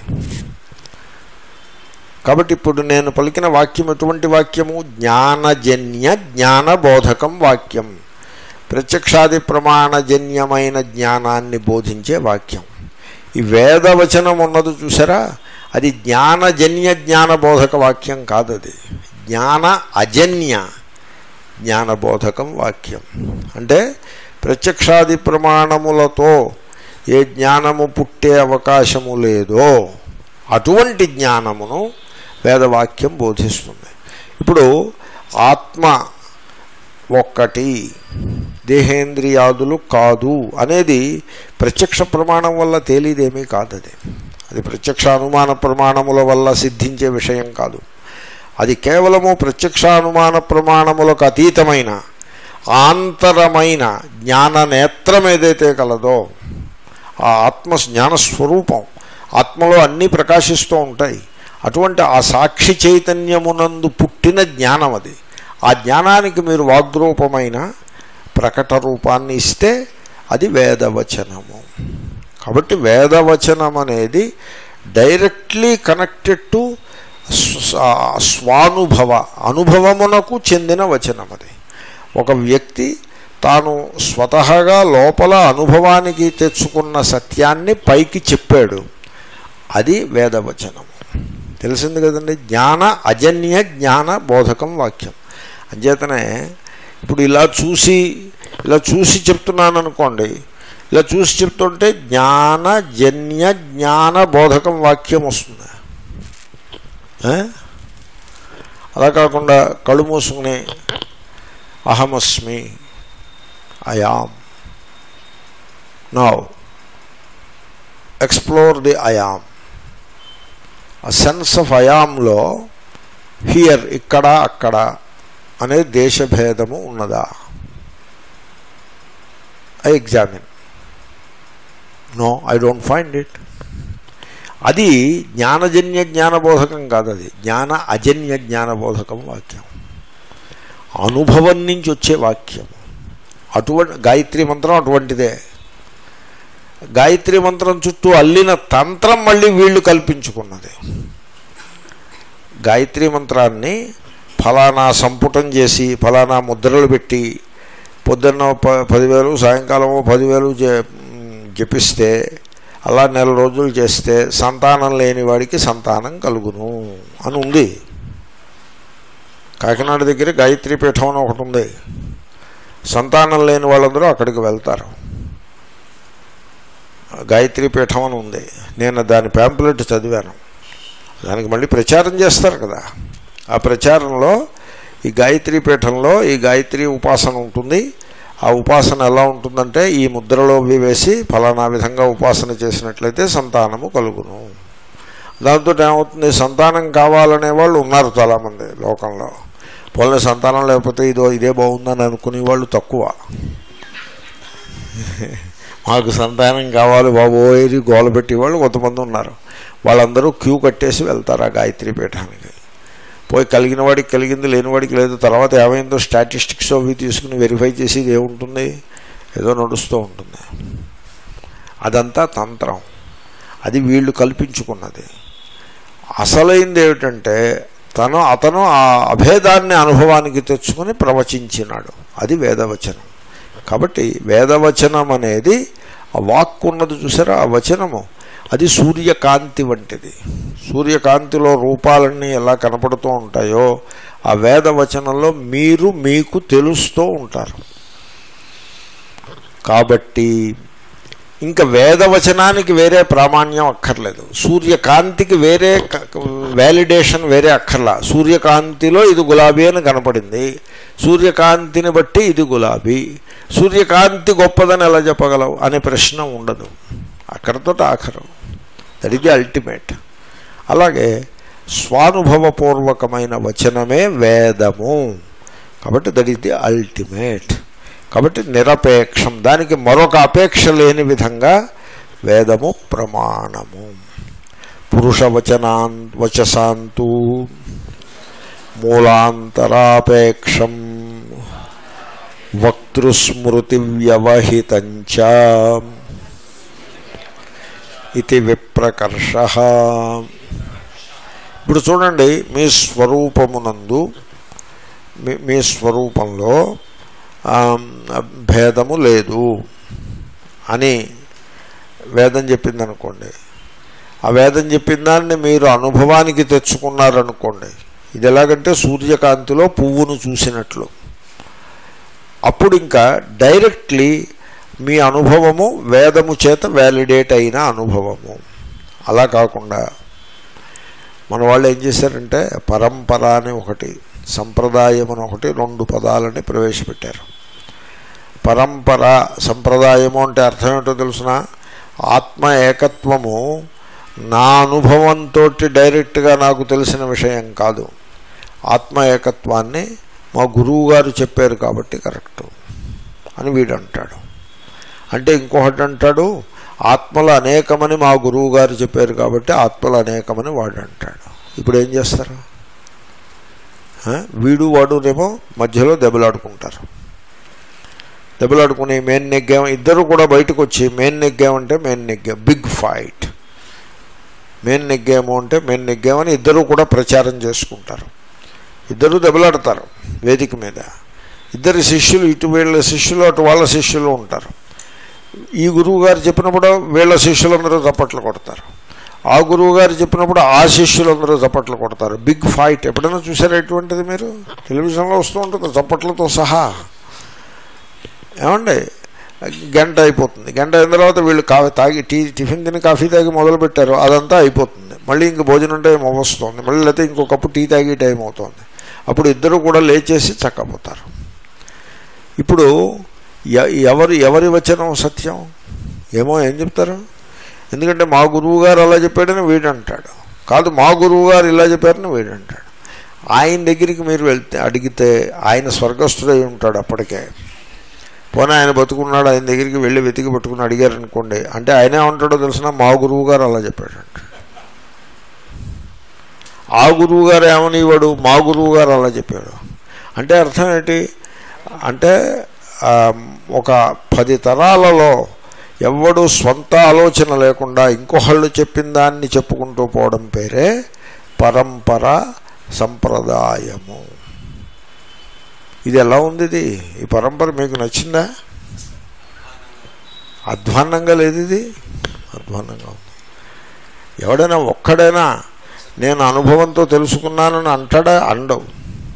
కాబట్టి ఇప్పుడు నేను పలికిన వాక్యం ఎటువంటి వాక్యము జ్ఞానజన్య జ్ఞానబోధకం వాక్యం ప్రత్యక్షాది ప్రమాణజన్యమైన జ్ఞానాన్ని బోధించే వాక్యం ఈ వేదవచనం ఉన్నది చూసారా అది జ్ఞానజన్య జ్ఞానబోధక వాక్యం కాదు అది జ్ఞాన అజన్య జ్ఞానబోధకం వాక్యం అంటే ప్రత్యక్షాది ప్రమాణములతో ఏ జ్ఞానము పుట్టే అవకాశము లేదో అటువంటి జ్ఞానమును వేదవాక్యం బోధిస్తుంది ఇప్పుడు ఆత్మ ఒక్కటి దేహేంద్రియాదులు కాదు అనేది ప్రత్యక్ష ప్రమాణం వల్ల తేలిదేమీ కాదు అది అది ప్రత్యక్ష అనుమాన ప్రమాణముల వల్ల సిద్ధించే విషయం కాదు అది కేవలము ప్రత్యక్షానుమాన ప్రమాణములకు అతీతమైన ఆంతరమైన జ్ఞాన నేత్రం ఏదైతే కలదో ఆ ఆత్మ జ్ఞానస్వరూపం ఆత్మలో అన్నీ ప్రకాశిస్తూ ఉంటాయి అటువంటి ఆ సాక్షి చైతన్యమునందు పుట్టిన జ్ఞానం అది ఆ జ్ఞానానికి మీరు వాగ్రూపమైన ప్రకట రూపాన్ని ఇస్తే అది వేదవచనము కాబట్టి వేదవచనం అనేది డైరెక్ట్లీ కనెక్టెడ్ టు స్వానుభవ అనుభవమునకు చెందిన వచనం అది ఒక వ్యక్తి తాను స్వతహాగా లోపల అనుభవానికి తెచ్చుకున్న సత్యాన్ని పైకి చెప్పాడు అది వేదవచనం తెలిసింది కదండి జ్ఞాన అజన్య జ్ఞాన బోధకం వాక్యం అంచేతనే ఇప్పుడు ఇలా చూసి ఇలా చూసి చెప్తున్నాను అనుకోండి ఇలా చూసి చెప్తుంటే జ్ఞానజన్య జ్ఞాన బోధకం వాక్యం వస్తుంది ఏ? అలా కాకుండా కళ్ళు మూసుకుని అహమస్మి I am now explore the I am ah sense of అయామ్లో హియర్ ఇక్కడ అక్కడ అనే దేశభేదము ఉన్నదా I examine no I don't find it అది జ్ఞానజన్య జ్ఞానబోధకం కాదు అది జ్ఞాన అజన్య జ్ఞానబోధకం వాక్యం అనుభవం నుంచి వచ్చే వాక్యం అటువంటి గాయత్రి మంత్రం అటువంటిదే గాయత్రి మంత్రం చుట్టూ అల్లిన తంత్రం మళ్ళీ వీళ్ళు కల్పించుకున్నది గాయత్రి మంత్రాన్ని ఫలానా సంపుటం చేసి ఫలానా ముద్రలు పెట్టి పొద్దున్న ప పదివేలు సాయంకాలము పదివేలు జ- జపిస్తే అలా నెల రోజులు చేస్తే సంతానం లేని వాడికి సంతానం కలుగును అని ఉంది కాకినాడ దగ్గర గాయత్రి పీఠం అని ఒకటి ఉంది సంతానం లేని వాళ్ళందరూ అక్కడికి వెళ్తారు గాయత్రి పీఠం అని ఉంది నేను దాని ప్యాంపులెట్ చదివాను దానికి మళ్ళీ ప్రచారం చేస్తారు కదా ఆ ప్రచారంలో ఈ గాయత్రి పీఠంలో ఈ గాయత్రి ఉపాసన ఉంటుంది ఆ ఉపాసన ఎలా ఉంటుందంటే ఈ ముద్రలో అవి వేసి ఫలానా విధంగా ఉపాసన చేసినట్లయితే సంతానము కలుగును దాంతో ఏమవుతుంది సంతానం కావాలనే వాళ్ళు ఉన్నారు చాలామంది లోకంలో పోలే సంతానం లేకపోతే ఇదో ఇదే బాగుందని అనుకునే వాళ్ళు తక్కువ మాకు సంతానం కావాలి బాబోయేది గోల పెట్టేవాళ్ళు కొంతమంది ఉన్నారు వాళ్ళందరూ క్యూ కట్టేసి వెళ్తారు ఆ గాయత్రి పీఠానికి పోయి కలిగిన వాడికి కలిగింది లేని వాడికి లేదు తర్వాత ఏమైందో స్టాటిస్టిక్స్ అవి తీసుకుని వెరిఫై చేసి ఇది ఏముంటుంది ఏదో నడుస్తూ ఉంటుంది అదంతా తంత్రం అది వీళ్ళు కల్పించుకున్నది అసలైంది ఏమిటంటే తను అతను ఆ అభేదాన్ని అనుభవానికి తెచ్చుకొని ప్రవచించినాడు అది వేదవచనం కాబట్టి వేదవచనం అనేది ఆ వాక్కు ఉన్నది చూసారా ఆ వచనము అది సూర్యకాంతి వంటిది సూర్యకాంతిలో రూపాలన్నీ ఎలా కనపడుతూ ఉంటాయో ఆ వేదవచనంలో మీరు మీకు తెలుస్తూ ఉంటారు కాబట్టి ఇంకా వేదవచనానికి వేరే ప్రామాణ్యం అక్కర్లేదు సూర్యకాంతికి వేరే వ్యాలిడేషన్ వేరే అక్కర్లా సూర్యకాంతిలో ఇది గులాబీ అని కనపడింది సూర్యకాంతిని బట్టి ఇది గులాబీ సూర్యకాంతి గొప్పదని ఎలా చెప్పగలవు అనే ప్రశ్న ఉండదు అక్కడతో ఆఖరు దట్ ఇది అల్టిమేట్ అలాగే స్వానుభవపూర్వకమైన వచనమే వేదము కాబట్టి దట్ ఈస్ ది అల్టిమేట్ కాబట్టి నిరపేక్షం దానికి మరొక అపేక్ష లేని విధంగా వేదము ప్రమాణము పురుషవచనాన్ వచసాంతు మూలాంతరాపేక్షం వక్తృస్మృతి వ్యవహితంచ ఇది విప్రకర్ష ఇప్పుడు చూడండి మీ స్వరూపమునందు మీ మీ స్వరూపంలో ఆ, భేదము లేదు అని వేదం చెప్పింది అనుకోండి ఆ వేదం చెప్పిన దాన్ని మీరు అనుభవానికి తెచ్చుకున్నారనుకోండి ఇది ఎలాగంటే సూర్యకాంతిలో పువ్వును చూసినట్లు అప్పుడు ఇంకా డైరెక్ట్లీ మీ అనుభవము వేదము చేత వ్యాలిడేట్ అయిన అనుభవము అలా కాకుండా మన వాళ్ళు ఏం చేశారంటే పరంపర అని ఒకటి సంప్రదాయం అని ఒకటి రెండు పదాలని ప్రవేశపెట్టారు పరంపర సంప్రదాయము అంటే అర్థం ఏంటో తెలుసిన ఆత్మ ఏకత్వము నా అనుభవంతో డైరెక్ట్గా నాకు తెలిసిన విషయం కాదు ఆత్మ ఏకత్వాన్ని మా గురువు గారు చెప్పారు కాబట్టి కరెక్ట్ అని వీడు అంటాడు అంటే ఇంకొకటి అంటాడు ఆత్మలు అనేకమని మా గురువు గారు చెప్పారు కాబట్టి ఆత్మలు అనేకమని వాడు అంటాడు ఇప్పుడు ఏం చేస్తారు ఆ? వీడు వాడునేమో మధ్యలో దెబ్బలాడుకుంటారు దెబ్బలాడుకుని మెయిన్ నెగ్గాం ఇద్దరు కూడా బయటకు వచ్చి మెయిన్ నెగ్గామంటే మెయిన్ నెగ్గాం బిగ్ ఫైట్ మెయిన్ నెగ్గాము అంటే మెయిన్ నెగ్గామని ఇద్దరు కూడా ప్రచారం చేసుకుంటారు ఇద్దరు దెబ్బలాడతారు వేదిక మీద ఇద్దరు శిష్యులు ఇటు వీళ్ళ శిష్యులు అటు వాళ్ళ శిష్యులు ఉంటారు ఈ గురువు గారు చెప్పినప్పుడు వీళ్ళ శిష్యులందరూ చప్పట్లు కొడతారు ఆ గురువు గారు చెప్పినప్పుడు ఆ శిష్యులందరూ చప్పట్లు కొడతారు బిగ్ ఫైట్ ఎప్పుడైనా చూసారా ఎటువంటిది మీరు టెలివిజన్లో వస్తూ ఉంటుంది చప్పట్లతో సహా ఏమండి గంట అయిపోతుంది గంట అయిన తర్వాత వీళ్ళు కాఫీ తాగి టీ టిఫిన్ తిని కాఫీ తాగి మొదలు పెట్టారు అదంతా అయిపోతుంది మళ్ళీ ఇంక భోజనం టైం వస్తుంది మళ్ళీ లేకపోతే ఇంకో కప్పు టీ తాగి టైం అవుతుంది అప్పుడు ఇద్దరు కూడా లేచేసి చక్కపోతారు ఇప్పుడు ఎ- ఎవరు ఎవరి వచనం సత్యం ఏమో ఏం చెప్తారు ఎందుకంటే మా గురువు గారు అలా చెప్పాడని వీడు అంటాడు కాదు మా గురువు గారు ఇలా చెప్పారని వీడు అంటాడు ఆయన దగ్గరికి మీరు వెళ్తే అడిగితే ఆయన స్వర్గస్థుడై ఉంటాడు అప్పటికే పోనీ ఆయన బతుకున్నాడు ఆయన దగ్గరికి వెళ్ళి వెతికి పట్టుకుని అడిగారు అనుకోండి అంటే ఆయన ఏమంటాడో తెలిసిన మా గురువు గారు అలా చెప్పాడంట ఆ గురువు గారు ఏమనివాడు మా గురువు గారు అలా చెప్పాడు అంటే అర్థం ఏంటి అంటే ఆ, ఒక పది తరాలలో ఎవడు స్వంత ఆలోచన లేకుండా ఇంకొకళ్ళు చెప్పిన దాన్ని చెప్పుకుంటూ పోవడం పేరే పరంపర సంప్రదాయము ఇది ఎలా ఉంది ఇది ఈ పరంపర మీకు నచ్చిందా అధ్వాన్నంగా లేదు ఇది అధ్వాన్నంగా ఉంది ఎవడైనా ఒక్కడైనా నేను అనుభవంతో తెలుసుకున్నానని అంటాడా అండవు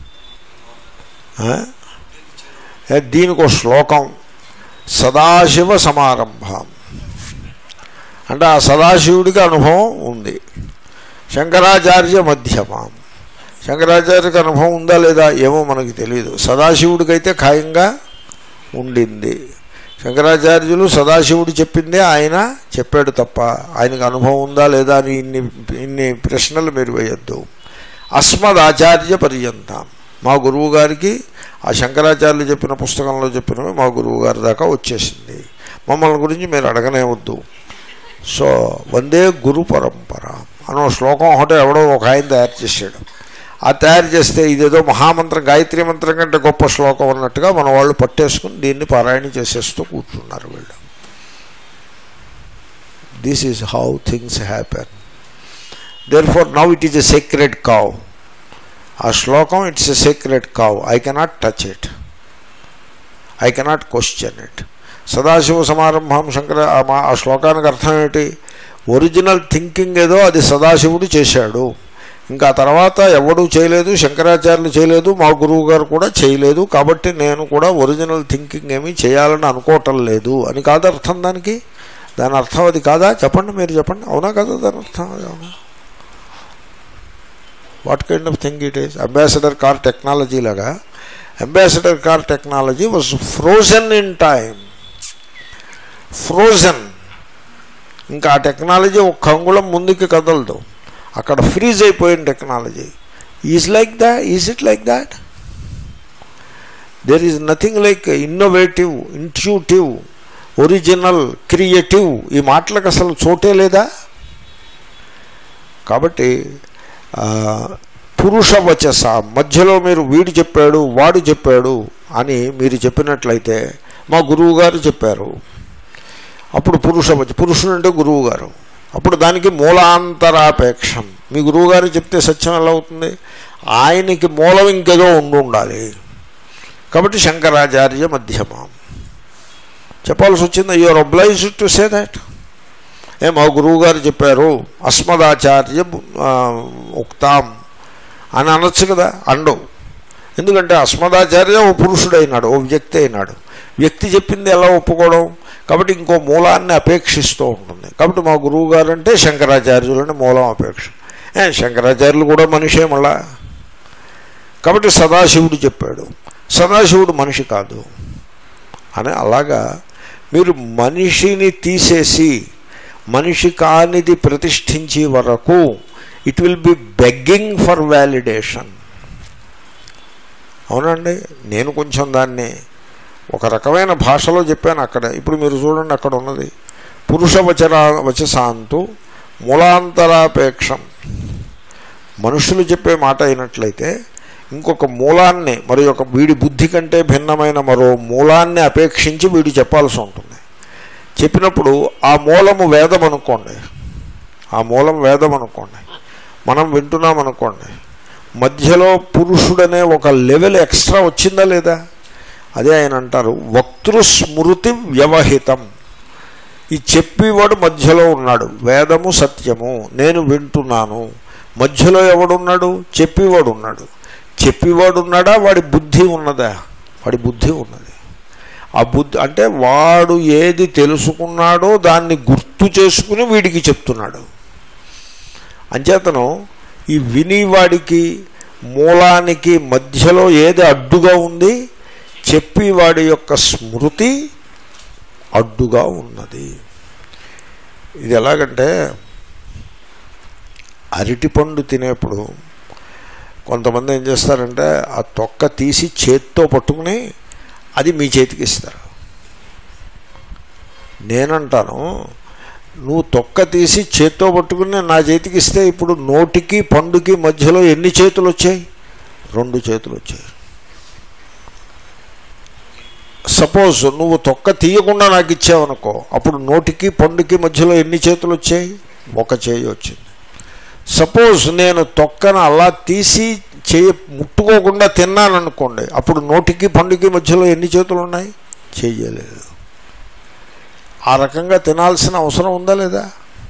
ఆ? ఏ, దీనికి ఒక శ్లోకం సదాశివ సమారంభం అంటే ఆ సదాశివుడికి అనుభవం ఉంది శంకరాచార్య మధ్యమం శంకరాచార్యకి అనుభవం ఉందా లేదా ఏమో మనకి తెలియదు సదాశివుడికైతే ఖాయంగా ఉండింది శంకరాచార్యులు సదాశివుడు చెప్పిందే ఆయన చెప్పాడు తప్ప ఆయనకు అనుభవం ఉందా లేదా అని ఇన్ని ఇన్ని ప్రశ్నలు మీరు వేయద్దు అస్మద్ ఆచార్య పర్యంతం మా గురువు గారికి ఆ శంకరాచార్యులు చెప్పిన పుస్తకంలో చెప్పినవి మా గురువు గారి దాకా వచ్చేసింది మమ్మల్ని గురించి మీరు అడగనే వద్దు సో వందే గురు పరంపర అనో శ్లోకం ఒకటే ఎవడో ఒక ఆయన తయారు చేశాడు ఆ తయారు చేస్తే ఇదేదో మహామంత్రం గాయత్రి మంత్రం కంటే గొప్ప శ్లోకం అన్నట్టుగా మన వాళ్ళు పట్టేసుకుని దీన్ని పారాయణ చేసేస్తూ కూర్చున్నారు వీళ్ళు this is how things happen therefore now it is a secret cow ఆ శ్లోకం it's a secret cow I cannot touch it I cannot question it సదాశివ సమారంభం శంకర ఆ మా- ఆ శ్లోకానికి అర్థం ఏంటి ఒరిజినల్ థింకింగ్ ఏదో అది సదాశివుడు చేశాడు ఇంకా తర్వాత ఎవడూ చేయలేదు శంకరాచార్యులు చేయలేదు మా గురువు గారు కూడా చేయలేదు కాబట్టి నేను కూడా ఒరిజినల్ థింకింగ్ ఏమీ చేయాలని అనుకోవటం లేదు అని కాదు అర్థం దానికి దాని అర్థం అది కాదా చెప్పండి మీరు చెప్పండి అవునా కదా దాని అర్థం అది అవునా what kind of thing it is Ambassador car technology లాగా Ambassador car technology was frozen in time frozen ఇంకా ఆ టెక్నాలజీ ఒక్క అంగుళం ముందుకి కదలదు అక్కడ ఫ్రీజ్ అయిపోయిన technology is like that is it like that there is nothing like innovative intuitive original creative ఈ మాటలకు అసలు చోటే లేదా కాబట్టి ఆ, పురుష వచస మధ్యలో మీరు వీడు చెప్పాడు వాడు చెప్పాడు అని మీరు చెప్పినట్లయితే మా గురువు గారు చెప్పారు అప్పుడు పురుష వచ పురుషుడు అంటే గురువు గారు అప్పుడు దానికి మూలాంతరాపేక్షం మీ గురువుగారు చెప్తే సత్యం ఎలా అవుతుంది ఆయనకి మూలం ఇంకేదో ఉండి ఉండాలి కాబట్టి శంకరాచార్య మధ్యమం చెప్పాల్సి వచ్చింది you are oblige to say that ఏ మా గురువు గారు చెప్పారు అస్మదాచార్య ఆ, ఉక్తాం అని అనొచ్చు కదా అండవు ఎందుకంటే అస్మదాచార్య ఓ పురుషుడైనాడు ఓ వ్యక్తి అయినాడు వ్యక్తి చెప్పింది ఎలా ఒప్పుకోవడం కాబట్టి ఇంకో మూలాన్ని అపేక్షిస్తూ ఉంటుంది కాబట్టి మా గురువు గారు అంటే శంకరాచార్యులని మూలం అపేక్ష ఏ, శంకరాచార్యులు కూడా మనిషే మళ్ళా కాబట్టి సదాశివుడు చెప్పాడు సదాశివుడు మనిషి కాదు అని అలాగా మీరు మనిషిని తీసేసి మనిషి కానిది ప్రతిష్ఠించే వరకు it will be begging for validation అవునండి నేను కొంచెం దాన్ని ఒక రకమైన భాషలో చెప్పాను అక్కడ ఇప్పుడు మీరు చూడండి అక్కడ ఉన్నది పురుష వచరా వచసాంతు మూలాంతరాపేక్షం మనుషులు చెప్పే మాట అయినట్లయితే ఇంకొక మూలాన్ని మరి ఒక వీడి బుద్ధి కంటే భిన్నమైన మరో మూలాన్ని అపేక్షించి వీడు చెప్పాల్సి ఉంటుంది చెప్పినప్పుడు ఆ మూలము వేదం అనుకోండి ఆ మూలం వేదం అనుకోండి మనం వింటున్నాం అనుకోండి మధ్యలో పురుషుడనే ఒక లెవెల్ ఎక్స్ట్రా వచ్చిందా లేదా అదే ఆయన అంటారు వక్తృస్మృతి వ్యవహితం ఈ చెప్పేవాడు మధ్యలో ఉన్నాడు వేదము సత్యము నేను వింటున్నాను మధ్యలో ఎవడున్నాడు చెప్పేవాడు ఉన్నాడు చెప్పేవాడు ఉన్నాడా వాడి బుద్ధి ఉన్నదా వాడి బుద్ధి ఉన్నది ఆ బుద్ధి అంటే వాడు ఏది తెలుసుకున్నాడో దాన్ని గుర్తు చేసుకుని వీడికి చెప్తున్నాడు అంచేతను ఈ వినివాడికి మూలానికి మధ్యలో ఏది అడ్డుగా ఉంది చెప్పేవాడి యొక్క స్మృతి అడ్డుగా ఉన్నది ఇది ఎలాగంటే అరటిపండు తినేప్పుడు కొంతమంది ఏం చేస్తారంటే ఆ తొక్క తీసి చేత్తో పట్టుకుని అది మీ చేతికి ఇస్తారు నేనంటాను నువ్వు తొక్క తీసి చేత్తో పట్టుకుని నా చేతికి ఇస్తే ఇప్పుడు నోటికి పండుకి మధ్యలో ఎన్ని చేతులు వచ్చాయి రెండు చేతులు వచ్చాయి సపోజ్ నువ్వు తొక్క తీయకుండా నాకు ఇచ్చావనుకో అప్పుడు నోటికి పండుకి మధ్యలో ఎన్ని చేతులు వచ్చాయి ఒక చేయి వచ్చింది సపోజ్ నేను తొక్కను అలా తీసి చేయి ముట్టుకోకుండా తిన్నాననుకోండి అప్పుడు నోటికి పండుకి మధ్యలో ఎన్ని చేతులు ఉన్నాయి చేయలేదు ఆ రకంగా తినాల్సిన అవసరం ఉందా లేదా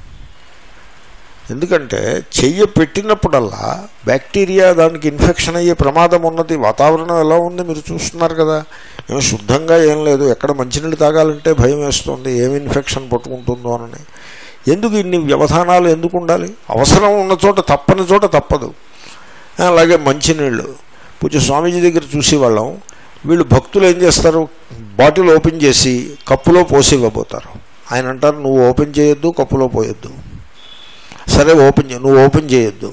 ఎందుకంటే చెయ్యి పెట్టినప్పుడల్లా బ్యాక్టీరియా దానికి ఇన్ఫెక్షన్ అయ్యే ప్రమాదం ఉన్నది వాతావరణం ఎలా ఉంది మీరు చూస్తున్నారు కదా ఏమి శుద్ధంగా ఏం లేదు ఎక్కడ మంచినీళ్ళు తాగాలంటే భయం వేస్తుంది ఏమి ఇన్ఫెక్షన్ పట్టుకుంటుందో అని ఎందుకు ఇన్ని వ్యవధానాలు ఎందుకు ఉండాలి అవసరం ఉన్న చోట తప్పని చోట తప్పదు అలాగే మంచినీళ్ళు పూజ స్వామీజీ దగ్గర చూసేవాళ్ళం వీళ్ళు భక్తులు ఏం చేస్తారు బాటిల్ ఓపెన్ చేసి కప్పులో పోసి ఇవ్వబోతారు ఆయన అంటారు నువ్వు ఓపెన్ చేయొద్దు కప్పులో పోయొద్దు సరే ఓపెన్ చే నువ్వు ఓపెన్ చేయొద్దు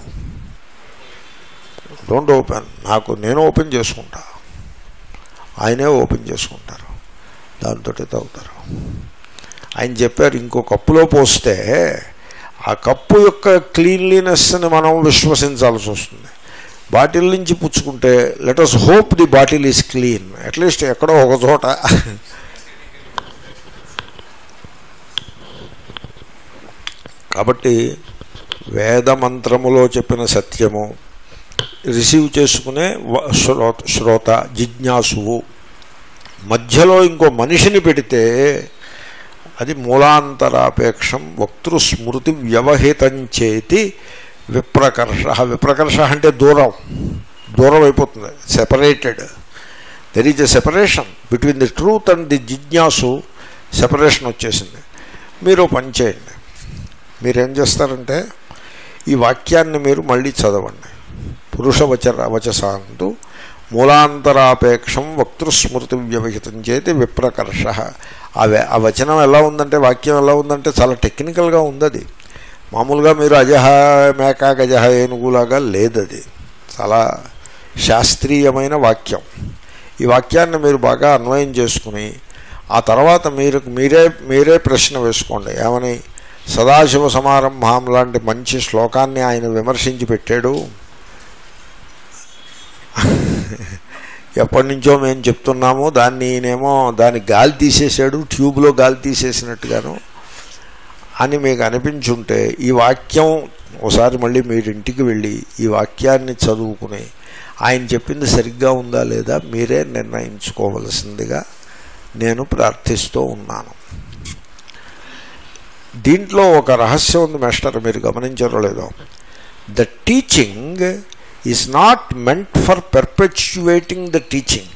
డోంట్ ఓపెన్ నాకు నేను ఓపెన్ చేసుకుంటా ఆయనే ఓపెన్ చేసుకుంటారు దాంతో తాగుతారు ఆయన చెప్పారు ఇంకో కప్పులో పోస్తే ఆ కప్పు యొక్క క్లీన్లీనెస్ని మనం విశ్వసించాల్సి వస్తుంది బాటిల్ నుంచి పుచ్చుకుంటే let us hope the bottle is clean at least ఎక్కడో ఒక చోట కాబట్టి వేద మంత్రములో చెప్పిన సత్యము రిసీవ్ చేసుకునే వ- శ్రోత శ్రోత జిజ్ఞాసువు మధ్యలో ఇంకో మనిషిని పెడితే అది మూలాంతరాపేక్షం వక్తృస్మృతి వ్యవహితం చేతి విప్రకర్ష విప్రకర్ష అంటే దూరం దూరం అయిపోతుంది separated there is a separation between the truth and the జిజ్ఞాసు సెపరేషన్ వచ్చేసింది మీరు ఓ పని చేయండి మీరేం చేస్తారంటే ఈ వాక్యాన్ని మీరు మళ్ళీ చదవండి పురుష వచర వచసాంతు మూలాంతరాపేక్షం వక్తృస్మృతి వ్యవహితం చేతి విప్రకర్ష ఆ వే- ఆ వచనం ఎలా ఉందంటే వాక్యం ఎలా ఉందంటే చాలా టెక్నికల్గా ఉంది అది మామూలుగా మీరు అజహ మేక గజహ ఏనుగులాగా లేదది చాలా శాస్త్రీయమైన వాక్యం ఈ వాక్యాన్ని మీరు బాగా అన్వయం చేసుకుని ఆ తర్వాత మీరు మీరే మీరే ప్రశ్న వేసుకోండి ఏమని సదాశివ సమారంభం లాంటి మంచి శ్లోకాన్ని ఆయన విమర్శించి పెట్టాడు ఎప్పటి నుంచో మేము చెప్తున్నాము దాన్ని ఈయనేమో దాని గాలి తీసేసాడు ట్యూబ్లో గాలి తీసేసినట్టుగాను అని మీకు అనిపించుంటే ఈ వాక్యం ఒకసారి మళ్ళీ మీరు ఇంటికి వెళ్ళి ఈ వాక్యాన్ని చదువుకుని ఆయన చెప్పింది సరిగ్గా ఉందా లేదా మీరే నిర్ణయించుకోవలసిందిగా నేను ప్రార్థిస్తూ ఉన్నాను దీంట్లో ఒక రహస్యం ఉంది మాస్టర్ మీరు గమనించారో లేదో the teaching is not meant for perpetuating the teaching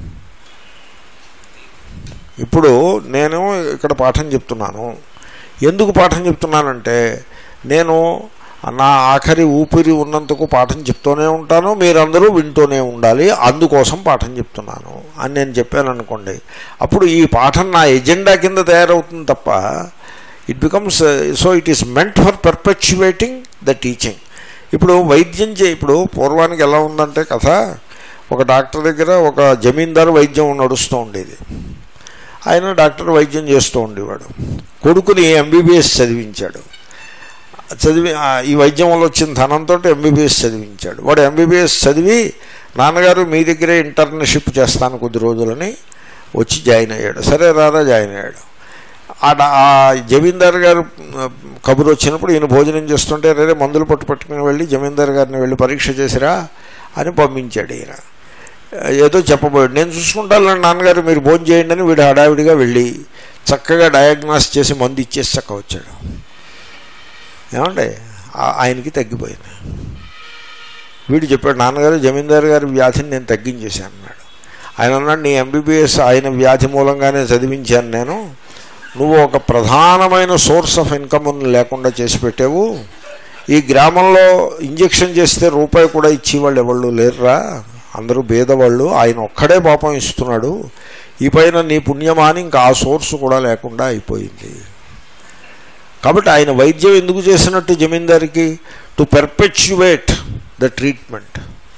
ఇప్పుడు నేను ఇక్కడ పాఠం చెప్తున్నాను ఎందుకు పాఠం చెప్తున్నానంటే నేను నా ఆఖరి ఊపిరి ఉన్నంతకు పాఠం చెప్తూనే ఉంటాను మీరందరూ వింటూనే ఉండాలి అందుకోసం పాఠం చెప్తున్నాను అని నేను చెప్పాను అనుకోండి అప్పుడు ఈ పాఠం నా ఎజెండా కింద తయారవుతుంది తప్ప it becomes so it is meant for perpetuating the teaching ఇప్పుడు వైద్యం చే ఇప్పుడు పూర్వానికి ఎలా ఉందంటే కథ ఒక డాక్టర్ దగ్గర ఒక జమీందారు వైద్యం నడుస్తూ ఉండేది ఆయన డాక్టర్ వైద్యం చేస్తూ ఉండేవాడు కొడుకుని ఎంబీబీఎస్ చదివించాడు చదివి ఆ, ఈ వైద్యం వల్ల వచ్చిన ధనంతో ఎంబీబీఎస్ చదివించాడు వాడు ఎంబీబీఎస్ చదివి నాన్నగారు మీ దగ్గరే ఇంటర్న్షిప్ చేస్తాను కొద్ది రోజులని వచ్చి జాయిన్ అయ్యాడు సరే రారా జాయిన్ అయ్యాడు ఆ డా- ఆ జమీందార్ గారు ఆ, కబురు వచ్చినప్పుడు ఈయన భోజనం చేస్తుంటే రేరే మందులు పట్టు పట్టుకుని వెళ్ళి జమీందార్ గారిని వెళ్ళి పరీక్ష చేసిరా అని పంపించాడు ఈయన ఏదో చెప్పబోయాడు నేను చూసుకుంటాను నాన్నగారు మీరు భోజనం చేయండి అని వీడు హడావిడిగా వెళ్ళి చక్కగా డయాగ్నాస్ చేసి మందు ఇచ్చేసి చక్క వచ్చాడు ఏమండి ఆ- ఆయనకి తగ్గిపోయింది వీడు చెప్పాడు నాన్నగారు జమీందారు గారి వ్యాధిని నేను తగ్గించేశాను అన్నాడు ఆయన అన్నాడు నీ ఎంబీబీఎస్ ఆయన వ్యాధి మూలంగానే చదివించాను నేను నువ్వు ఒక ప్రధానమైన సోర్స్ ఆఫ్ ఇన్కమ్ లేకుండా చేసి పెట్టావు ఈ గ్రామంలో ఇంజెక్షన్ చేస్తే రూపాయి కూడా ఇచ్చేవాళ్ళు ఎవళ్ళు లేరురా అందరూ భేదవాళ్ళు ఆయన ఒక్కడే పాపం ఇస్తున్నాడు ఈ పైన నీ పుణ్యమాని ఇంకా ఆ సోర్స్ కూడా లేకుండా అయిపోయింది కాబట్టి ఆయన వైద్యం ఎందుకు చేసినట్టు జమీందారికి టు పెర్పెచ్యువేట్ ద ట్రీట్మెంట్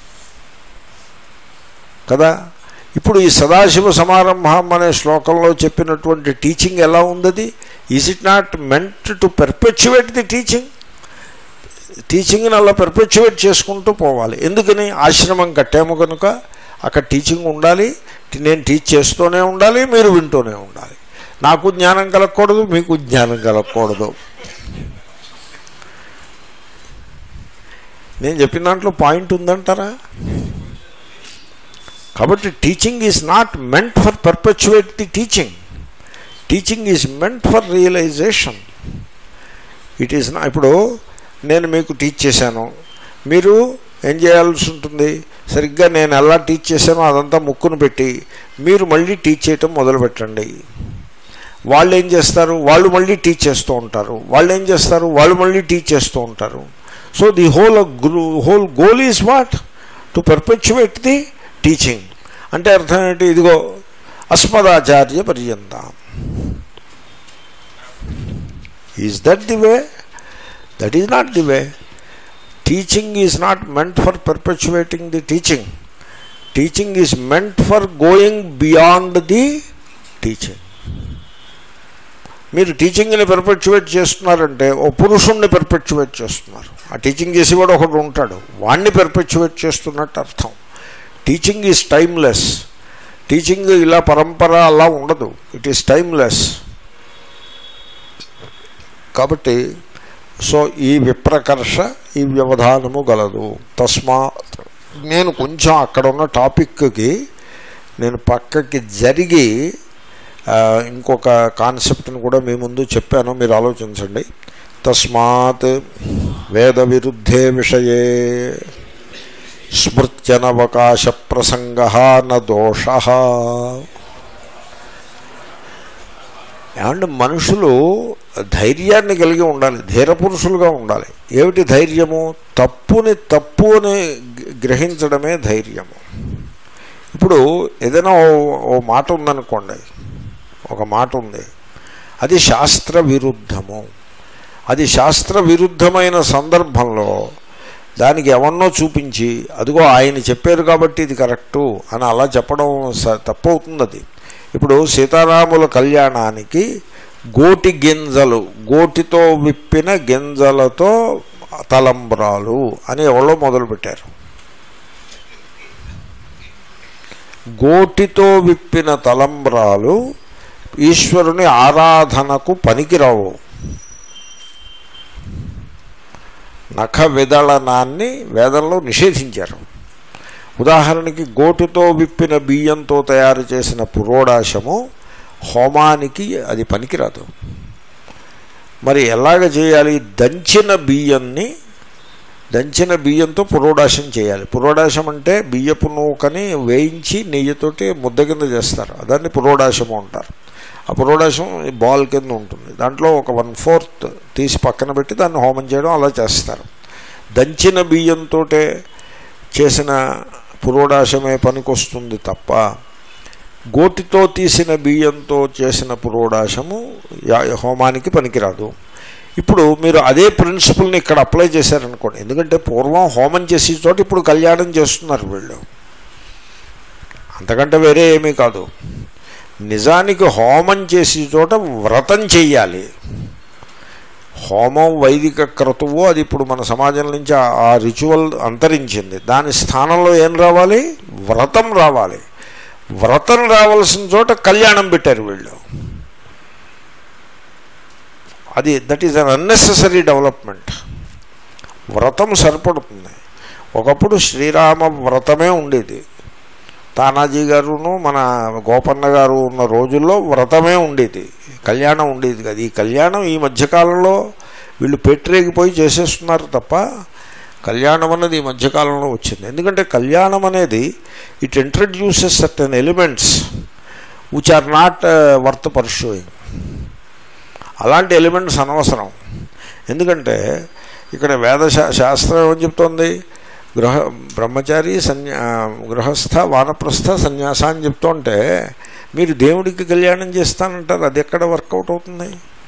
కదా ఇప్పుడు ఈ సదాశివ సమారంభం అనే శ్లోకంలో చెప్పినటువంటి టీచింగ్ ఎలా ఉందది is it not meant to perpetuate the teaching టీచింగ్ని అలా పెర్పెచ్యువేట్ చేసుకుంటూ పోవాలి ఎందుకని ఆశ్రమం కట్టాము కనుక అక్కడ టీచింగ్ ఉండాలి నేను టీచ్ చేస్తూనే ఉండాలి మీరు వింటూనే ఉండాలి నాకు జ్ఞానం కలగకూడదు మీకు జ్ఞానం కలగకూడదు నేను చెప్పిన దాంట్లో పాయింట్ ఉందంటారా కాబట్టి teaching is not meant for perpetuate the teaching teaching is meant for realization it is నా ఇప్పుడు నేను మీకు టీచ్ చేశాను మీరు ఏం చేయాల్సి ఉంటుంది సరిగ్గా నేను ఎలా టీచ్ చేశానో అదంతా ముక్కును పెట్టి మీరు మళ్ళీ టీచ్ చేయటం మొదలుపెట్టండి వాళ్ళు ఏం చేస్తారు వాళ్ళు మళ్ళీ టీచ్ చేస్తూ ఉంటారు వాళ్ళు ఏం చేస్తారు వాళ్ళు మళ్ళీ టీచ్ చేస్తూ ఉంటారు so the whole whole goal is what to perpetuate the teaching అంటే అర్థం ఏంటి ఇదిగో అస్మదాచార్య పర్యంతం is that the way that is not the way teaching is not meant for perpetuating the teaching teaching is meant for going beyond the teaching మీరు టీచింగ్ని perpetuate చేస్తున్నారంటే ఓ పురుషుణ్ణి పెర్పెచ్యువేట్ చేస్తున్నారు ఆ టీచింగ్ చేసేవాడు ఒకడు ఉంటాడు వాణ్ణి పెర్పెచ్యువేట్ చేస్తున్నట్టు అర్థం టీచింగ్ ఈజ్ టైమ్లెస్ టీచింగ్ ఇలా పరంపర అలా ఉండదు ఇట్ ఈస్ టైమ్లెస్ కాబట్టి సో ఈ విప్రకర్ష ఈ వ్యవధానము గలదు తస్మా నేను కొంచెం అక్కడ ఉన్న టాపిక్కి నేను పక్కకి జరిగి ఆ, ఇంకొక కాన్సెప్ట్ని కూడా మీ ముందు చెప్పాను మీరు ఆలోచించండి తస్మాత్ వేద విరుద్ధే విషయే స్మృత్యనవకాశ ప్రసంగ న దోష ఏమంటే మనుషులు ధైర్యాన్ని కలిగి ఉండాలి ధీర పురుషులుగా ఉండాలి ఏమిటి ధైర్యము తప్పుని తప్పు అని గ్ర- గ్రహించడమే ధైర్యము ఇప్పుడు ఏదైనా ఓ ఓ మాట ఉందనుకోండి ఒక మాట ఉంది అది శాస్త్ర విరుద్ధము అది శాస్త్ర విరుద్ధమైన సందర్భంలో దానికి ఎవరినో చూపించి అదిగో ఆయన చెప్పారు కాబట్టి ఇది కరెక్టు అని అలా చెప్పడం స- తప్పు అవుతుంది అది ఇప్పుడు సీతారాముల కళ్యాణానికి గోటి గింజలు గోటితో విప్పిన గింజలతో తలంబ్రాలు అని ఎవరో మొదలుపెట్టారు గోటితో విప్పిన తలంబ్రాలు ఈశ్వరుని ఆరాధనకు పనికిరావు నఖ విదళనాన్ని వేదంలో నిషేధించారు ఉదాహరణకి గోటుతో విప్పిన బియ్యంతో తయారు చేసిన పురోడాశము హోమానికి అది పనికిరాదు మరి ఎలాగ చేయాలి దంచిన బియ్యాన్ని దంచిన బియ్యంతో పురోడాశం చేయాలి పురోడాశం అంటే బియ్యపు నూకని వేయించి నెయ్యితోటి ముద్ద కింద చేస్తారు దాన్ని పురోడాశము అంటారు ఆ పురోడాశం బాల్ కింద ఉంటుంది దాంట్లో ఒక వన్ ఫోర్త్ తీసి పక్కన పెట్టి దాన్ని హోమం చేయడం అలా చేస్తారు దంచిన బియ్యంతో చేసిన పురోడాశమే పనికొస్తుంది తప్ప గోటితో తీసిన బియ్యంతో చేసిన పురోడాశము యా- హోమానికి పనికిరాదు ఇప్పుడు మీరు అదే ప్రిన్సిపల్ని ఇక్కడ అప్లై చేశారనుకోండి ఎందుకంటే పూర్వం హోమం చేసే చోట ఇప్పుడు కళ్యాణం చేస్తున్నారు వీళ్ళు అంతకంటే వేరే ఏమీ కాదు నిజానికి హోమం చేసే చోట వ్రతం చెయ్యాలి హోమం వైదిక క్రతువు అది ఇప్పుడు మన సమాజం నుంచి ఆ- ఆ రిచువల్ అంతరించింది దాని స్థానంలో ఏం రావాలి వ్రతం రావాలి వ్రతం రావాల్సిన చోట కళ్యాణం పెట్టారు వీళ్ళు అది that is un unnecessary development వ్రతం సరిపడుతుంది ఒకప్పుడు శ్రీరామ వ్రతమే ఉండేది తానాజీ గారును మన గోపన్న గారు ఉన్న రోజుల్లో వ్రతమే ఉండేది కళ్యాణం ఉండేది కదా ఈ కళ్యాణం ఈ మధ్యకాలంలో వీళ్ళు పెట్టరేగిపోయి చేసేస్తున్నారు తప్ప కళ్యాణం అన్నది ఈ మధ్యకాలంలో వచ్చింది ఎందుకంటే కళ్యాణం అనేది it introduces certain elements which are not worth pursuing అలాంటి ఎలిమెంట్స్ అనవసరం ఎందుకంటే ఇక్కడ వేద శా- శాస్త్రం ఏమని చెప్తోంది గృహ బ్రహ్మచారి సన్యా గృహస్థ వానప్రస్థ సన్యాస అని చెప్తుంటే మీరు దేవుడికి కళ్యాణం చేస్తానంటారు అది ఎక్కడ వర్కౌట్ అవుతుంది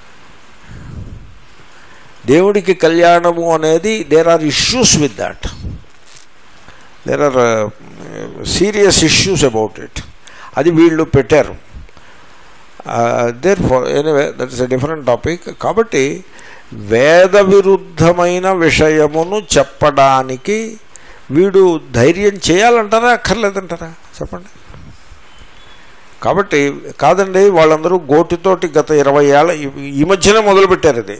దేవుడికి కళ్యాణము అనేది there are issues with that there are serious issues about it అది వీళ్ళు పెట్టారు there anyway that is a different topic కాబట్టి వేద విరుద్ధమైన విషయమును చెప్పడానికి వీడు ధైర్యం చేయాలంటారా అక్కర్లేదంటారా చెప్పండి కాబట్టి కాదండి వాళ్ళందరూ గోటితోటి గత ఇరవై ఏళ్ళ ఈ- ఈ మధ్యనే మొదలుపెట్టారు ఇది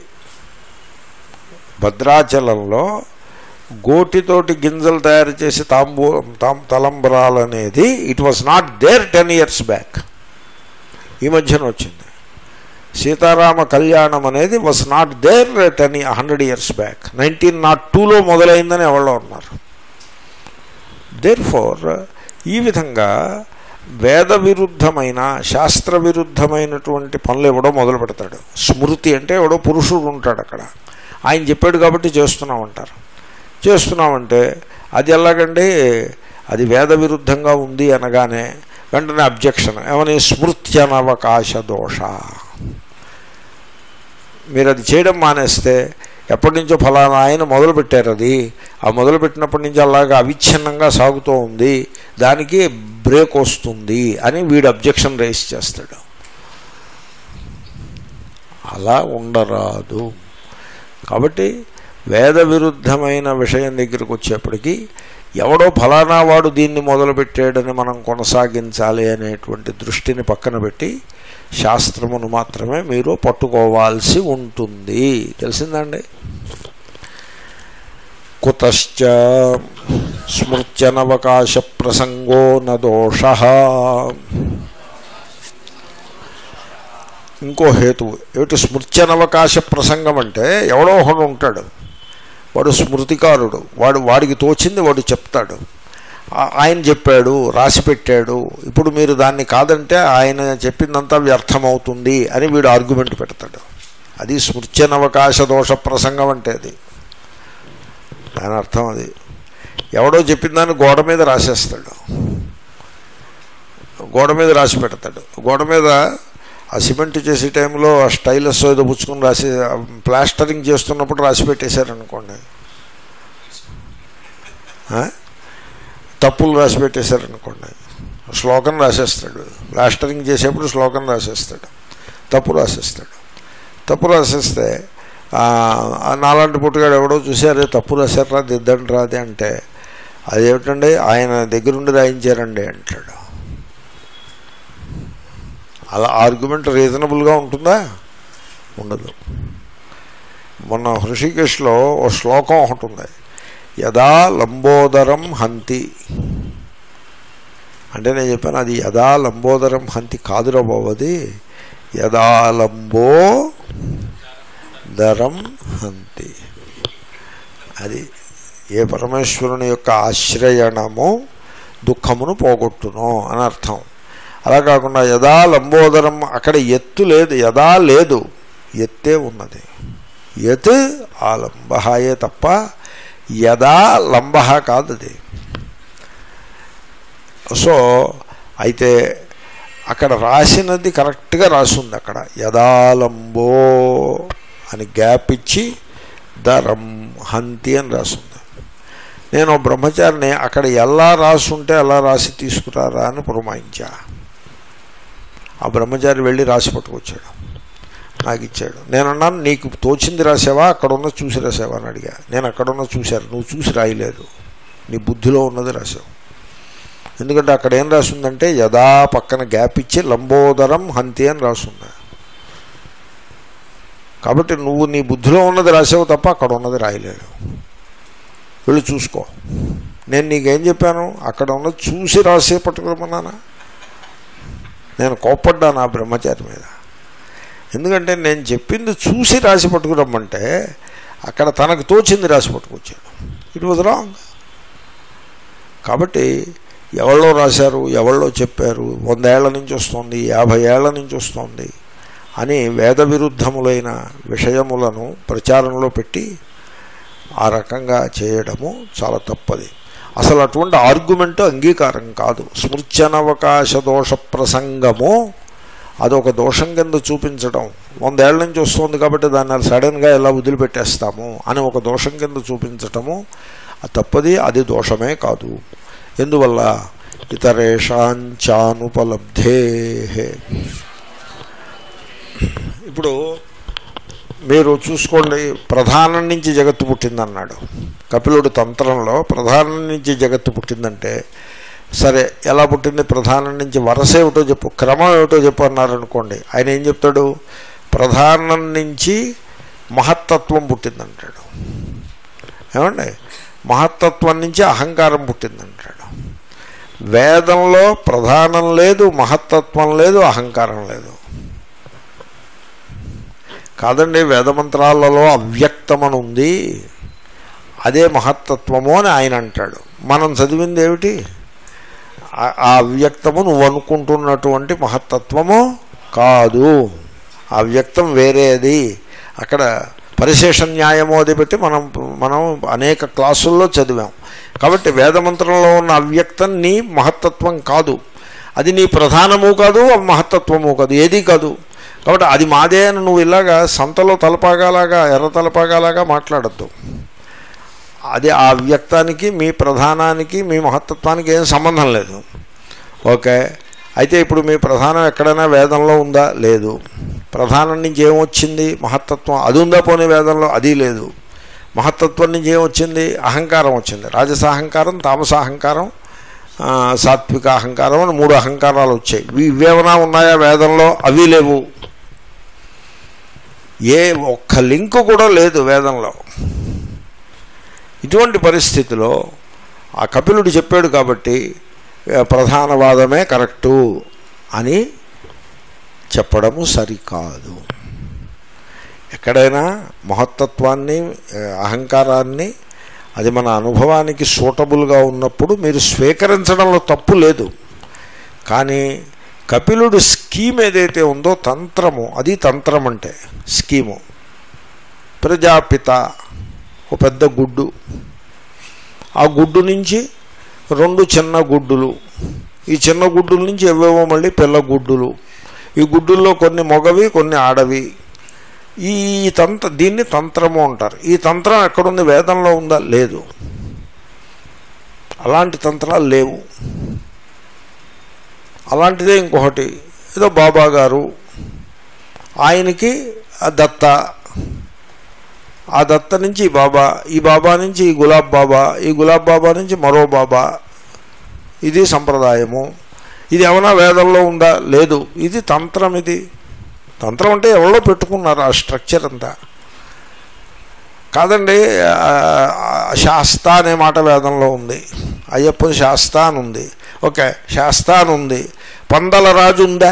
భద్రాచలంలో గోటితోటి గింజలు తయారు చేసి తాంబూ తాం తలంబరాలు అనేది it was not there ten years back ఈ మధ్యన వచ్చింది సీతారామ కళ్యాణం అనేది was not there ten hundred years back nineteen naught టూలో మొదలైందని ఎవరో ఉన్నారు దేర్ ఫోర్ ఈ విధంగా వేద విరుద్ధమైన శాస్త్ర విరుద్ధమైనటువంటి పనులు ఎవడో మొదలు పెడతాడు స్మృతి అంటే ఎవడో పురుషుడు ఉంటాడు అక్కడ ఆయన చెప్పాడు కాబట్టి చేస్తున్నామంటారు చేస్తున్నామంటే అది ఎలాగండి అది వేద విరుద్ధంగా ఉంది అనగానే వెంటనే అబ్జెక్షన్ ఏమని స్మృత్యనవకాశ దోష మీరు అది చేయడం మానేస్తే ఎప్పటి నుంచో ఫలానా ఆయన మొదలుపెట్టారు అది ఆ మొదలుపెట్టినప్పటి నుంచి అలాగా అవిచ్ఛిన్నంగా సాగుతూ ఉంది దానికి బ్రేక్ వస్తుంది అని వీడు అబ్జెక్షన్ రైస్ చేస్తాడు అలా ఉండరాదు కాబట్టి వేద విరుద్ధమైన విషయం దగ్గరికి వచ్చేప్పటికీ ఎవడో ఫలానా వాడు దీన్ని మొదలుపెట్టాడని మనం కొనసాగించాలి అనేటువంటి దృష్టిని పక్కన పెట్టి శాస్త్రమును మాత్రమే మీరు పట్టుకోవాల్సి ఉంటుంది తెలిసిందండి కుతశ్చ స్మృత్యనవకాశ ప్రసంగో నదోష ఇంకో హేతువు ఏమిటి స్మృత్యనవకాశ ప్రసంగం అంటే ఎవడో ఒకడు ఉంటాడు వాడు స్మృతికారుడు వాడు వాడికి తోచింది వాడు చెప్తాడు ఆ- ఆయన చెప్పాడు రాసి పెట్టాడు ఇప్పుడు మీరు దాన్ని కాదంటే ఆయన చెప్పిందంతా వ్యర్థమవుతుంది అని వీడు ఆర్గ్యుమెంట్ పెడతాడు అది స్మృత్యనవకాశ దోష ప్రసంగం అంటే అది దాని అర్థం అది ఎవడో చెప్పిన దాన్ని గోడ మీద రాసేస్తాడు గోడ మీద రాసి పెడతాడు గోడ మీద ఆ సిమెంట్ చేసే టైంలో ఆ స్టైలస్ ఏదో పుచ్చుకొని రాసి ఆ ప్లాస్టరింగ్ చేస్తున్నప్పుడు రాసి పెట్టేశారనుకోండి ఆ? తప్పులు రాసి పెట్టేశారనుకోండి శ్లోకం రాసేస్తాడు ప్లాస్టరింగ్ చేసేప్పుడు శ్లోకం రాసేస్తాడు తప్పు రాసేస్తాడు తప్పు రాసేస్తే ఆ, ఆ నాలాంటి పుట్టుగాడు ఎవడో చూసారే తప్పు రాశారా దిద్దండి రాదే అంటే అదేమిటండి ఆయన దగ్గరుండి రాయించారండి అంటాడు అలా ఆర్గ్యుమెంట్ రీజనబుల్గా ఉంటుందా ఉండదు మొన్న హృషికేశ్లో ఓ శ్లోకం ఒకటి ఉంది యదా లంబోదరం హంతి అంటే నేను చెప్పాను అది యదా లంబోదరం హంతి కాదురా బాబు అది యదా లంబో దరం హంతి అది ఏ పరమేశ్వరుని యొక్క ఆశ్రయణము దుఃఖమును పోగొట్టును అని అర్థం అలా కాకుండా యదా లంబోదరం అక్కడ ఎత్తు లేదు యదా లేదు ఎత్తే ఉన్నది యత్ ఆ లంబహాయే తప్ప యదా లంబ కాదు అది సో అయితే అక్కడ రాసినది కరెక్ట్గా రాసింది అక్కడ యదాలంబో అని గ్యాప్ ఇచ్చి దరం హంతి అని రాసింది నేను బ్రహ్మచారిని అక్కడ ఎలా రాసుంటే అలా రాసి తీసుకురారా అని పురమాయించా ఆ బ్రహ్మచారి వెళ్ళి రాసి పట్టుకొచ్చాడు నాకు ఇచ్చాడు నేను అన్నాను నీకు తోచింది రాసావా అక్కడ ఉన్న చూసి రాసావా అని అడిగా నేను అక్కడ ఉన్న చూశారు నువ్వు చూసి రాయలేదు నీ బుద్ధిలో ఉన్నది రాసావు ఎందుకంటే అక్కడ ఏం రాసిందంటే యదా పక్కన గ్యాప్ ఇచ్చి లంబోదరం హంతి అని రాసుంది కాబట్టి నువ్వు నీ బుద్ధిలో ఉన్నది రాసావు తప్ప అక్కడ ఉన్నది రాయలేదు వెళ్ళి చూసుకో నేను నీకేం చెప్పాను అక్కడ ఉన్నది చూసి రాసే పట్టుకోమన్నానా నేను కోప్పడ్డాను ఆ బ్రహ్మచారి మీద ఎందుకంటే నేను చెప్పింది చూసి రాసి పట్టుకురమ్మంటే అక్కడ తనకు తోచింది రాసి పట్టుకొచ్చాడు ఇట్ వాజ్ రాంగ్ కాబట్టి ఎవళ్ళో రాశారు ఎవళ్ళో చెప్పారు వందేళ్ల నుంచి వస్తుంది యాభై ఏళ్ల నుంచి వస్తుంది అని వేద విరుద్ధములైన విషయములను ప్రచారంలో పెట్టి ఆ రకంగా చేయడము చాలా తప్పది అసలు అటువంటి ఆర్గ్యుమెంట్ అంగీకారం కాదు స్మృత్యనవకాశ దోష ప్రసంగము అదొక దోషం కింద చూపించడం వందేళ్ల నుంచి వస్తుంది కాబట్టి దాన్ని సడన్గా ఎలా వదిలిపెట్టేస్తాము అని ఒక దోషం కింద చూపించటము అది తప్పది అది దోషమే కాదు ఎందువల్ల ఇతరేషాంచానుపలబ్ధే ఇప్పుడు మీరు చూసుకోండి ప్రధానం నుంచి జగత్తు పుట్టిందన్నాడు కపిలుడు తంత్రంలో ప్రధానం నుంచి జగత్తు పుట్టిందంటే సరే ఎలా పుట్టింది ప్రధానం నుంచి వరస ఏమిటో చెప్పు క్రమం ఏమిటో చెప్పు అన్నారనుకోండి ఆయన ఏం చెప్తాడు ప్రధానం నుంచి మహత్తత్వం పుట్టిందంటాడు ఏమండి మహత్తత్వం నుంచి అహంకారం పుట్టిందంటాడు వేదంలో ప్రధానం లేదు మహత్తత్వం లేదు అహంకారం లేదు కాదండి వేదమంత్రాలలో అవ్యక్తమని ఉంది అదే మహత్తత్వము అని ఆయన అంటాడు మనం చదివింది ఏమిటి ఆ- ఆ అవ్యక్తము నువ్వు అనుకుంటున్నటువంటి మహత్తత్వము కాదు ఆ వ్యక్తం వేరేది అక్కడ పరిశేష న్యాయము అది పెట్టి మనం మనం అనేక క్లాసుల్లో చదివాం కాబట్టి వేదమంత్రంలో ఉన్న అవ్యక్తం నీ మహత్తత్వం కాదు అది నీ ప్రధానము కాదు మహత్తత్వము కాదు ఏది కాదు కాబట్టి అది మాదే అని నువ్వు ఇలాగా సంతలో తలపాగాలాగా ఎర్ర తలపాగాలాగా మాట్లాడద్దు అది ఆ వ్యక్తానికి మీ ప్రధానానికి మీ మహత్తత్వానికి ఏం సంబంధం లేదు ఓకే అయితే ఇప్పుడు మీ ప్రధానం ఎక్కడైనా వేదంలో ఉందా లేదు ప్రధానం నుంచి ఏమొచ్చింది మహత్తత్వం అది ఉందా పోనీ వేదంలో అది లేదు మహత్తత్వం నుంచి ఏమొచ్చింది అహంకారం వచ్చింది రాజసాహంకారం తామసాహంకారం ఆ, సాత్విక అహంకారం అని మూడు అహంకారాలు వచ్చాయి ఇవి ఇవేమైనా ఉన్నాయా వేదంలో అవి లేవు ఏ ఒక్క లింకు కూడా లేదు వేదంలో ఇటువంటి పరిస్థితిలో ఆ కపిలుడు చెప్పాడు కాబట్టి ఆ, ప్రధానవాదమే కరెక్టు అని చెప్పడము సరికాదు ఎక్కడైనా మహత్తత్వాన్ని ఆ, అహంకారాన్ని అది మన అనుభవానికి సూటబుల్గా ఉన్నప్పుడు మీరు స్వీకరించడంలో తప్పు లేదు కానీ కపిలుడు స్కీమ్ ఏదైతే ఉందో తంత్రము అది తంత్రం అంటే స్కీము ప్రజాపిత ఒక పెద్ద గుడ్డు ఆ గుడ్డు నుంచి రెండు చిన్న గుడ్డులు ఈ చిన్న గుడ్డుల నుంచి ఎవేవో మళ్ళీ పిల్ల గుడ్డులు ఈ గుడ్డుల్లో కొన్ని మొగవి కొన్ని ఆడవి ఈ తంత్ర దీన్ని తంత్రము అంటారు ఈ తంత్రం ఎక్కడుంది వేదంలో ఉందా లేదు అలాంటి తంత్రాలు లేవు అలాంటిదే ఇంకొకటి ఏదో బాబా గారు ఆయనకి ఆ దత్త ఆ దత్త నుంచి ఈ బాబా ఈ బాబా నుంచి ఈ గులాబ్ బాబా ఈ గులాబ్ బాబా నుంచి మరో బాబా ఇది సంప్రదాయము ఇది ఏమైనా వేదంలో ఉందా లేదు ఇది తంత్రం ఇది తంత్రం అంటే ఎవరో పెట్టుకున్నారు ఆ స్ట్రక్చర్ అంతా కాదండి ఆ, శాస్త అనే మాట వేదంలో ఉంది అయ్యప్ప శాస్త అని ఉంది ఓకే శాస్త అని ఉంది పందల రాజు ఉందా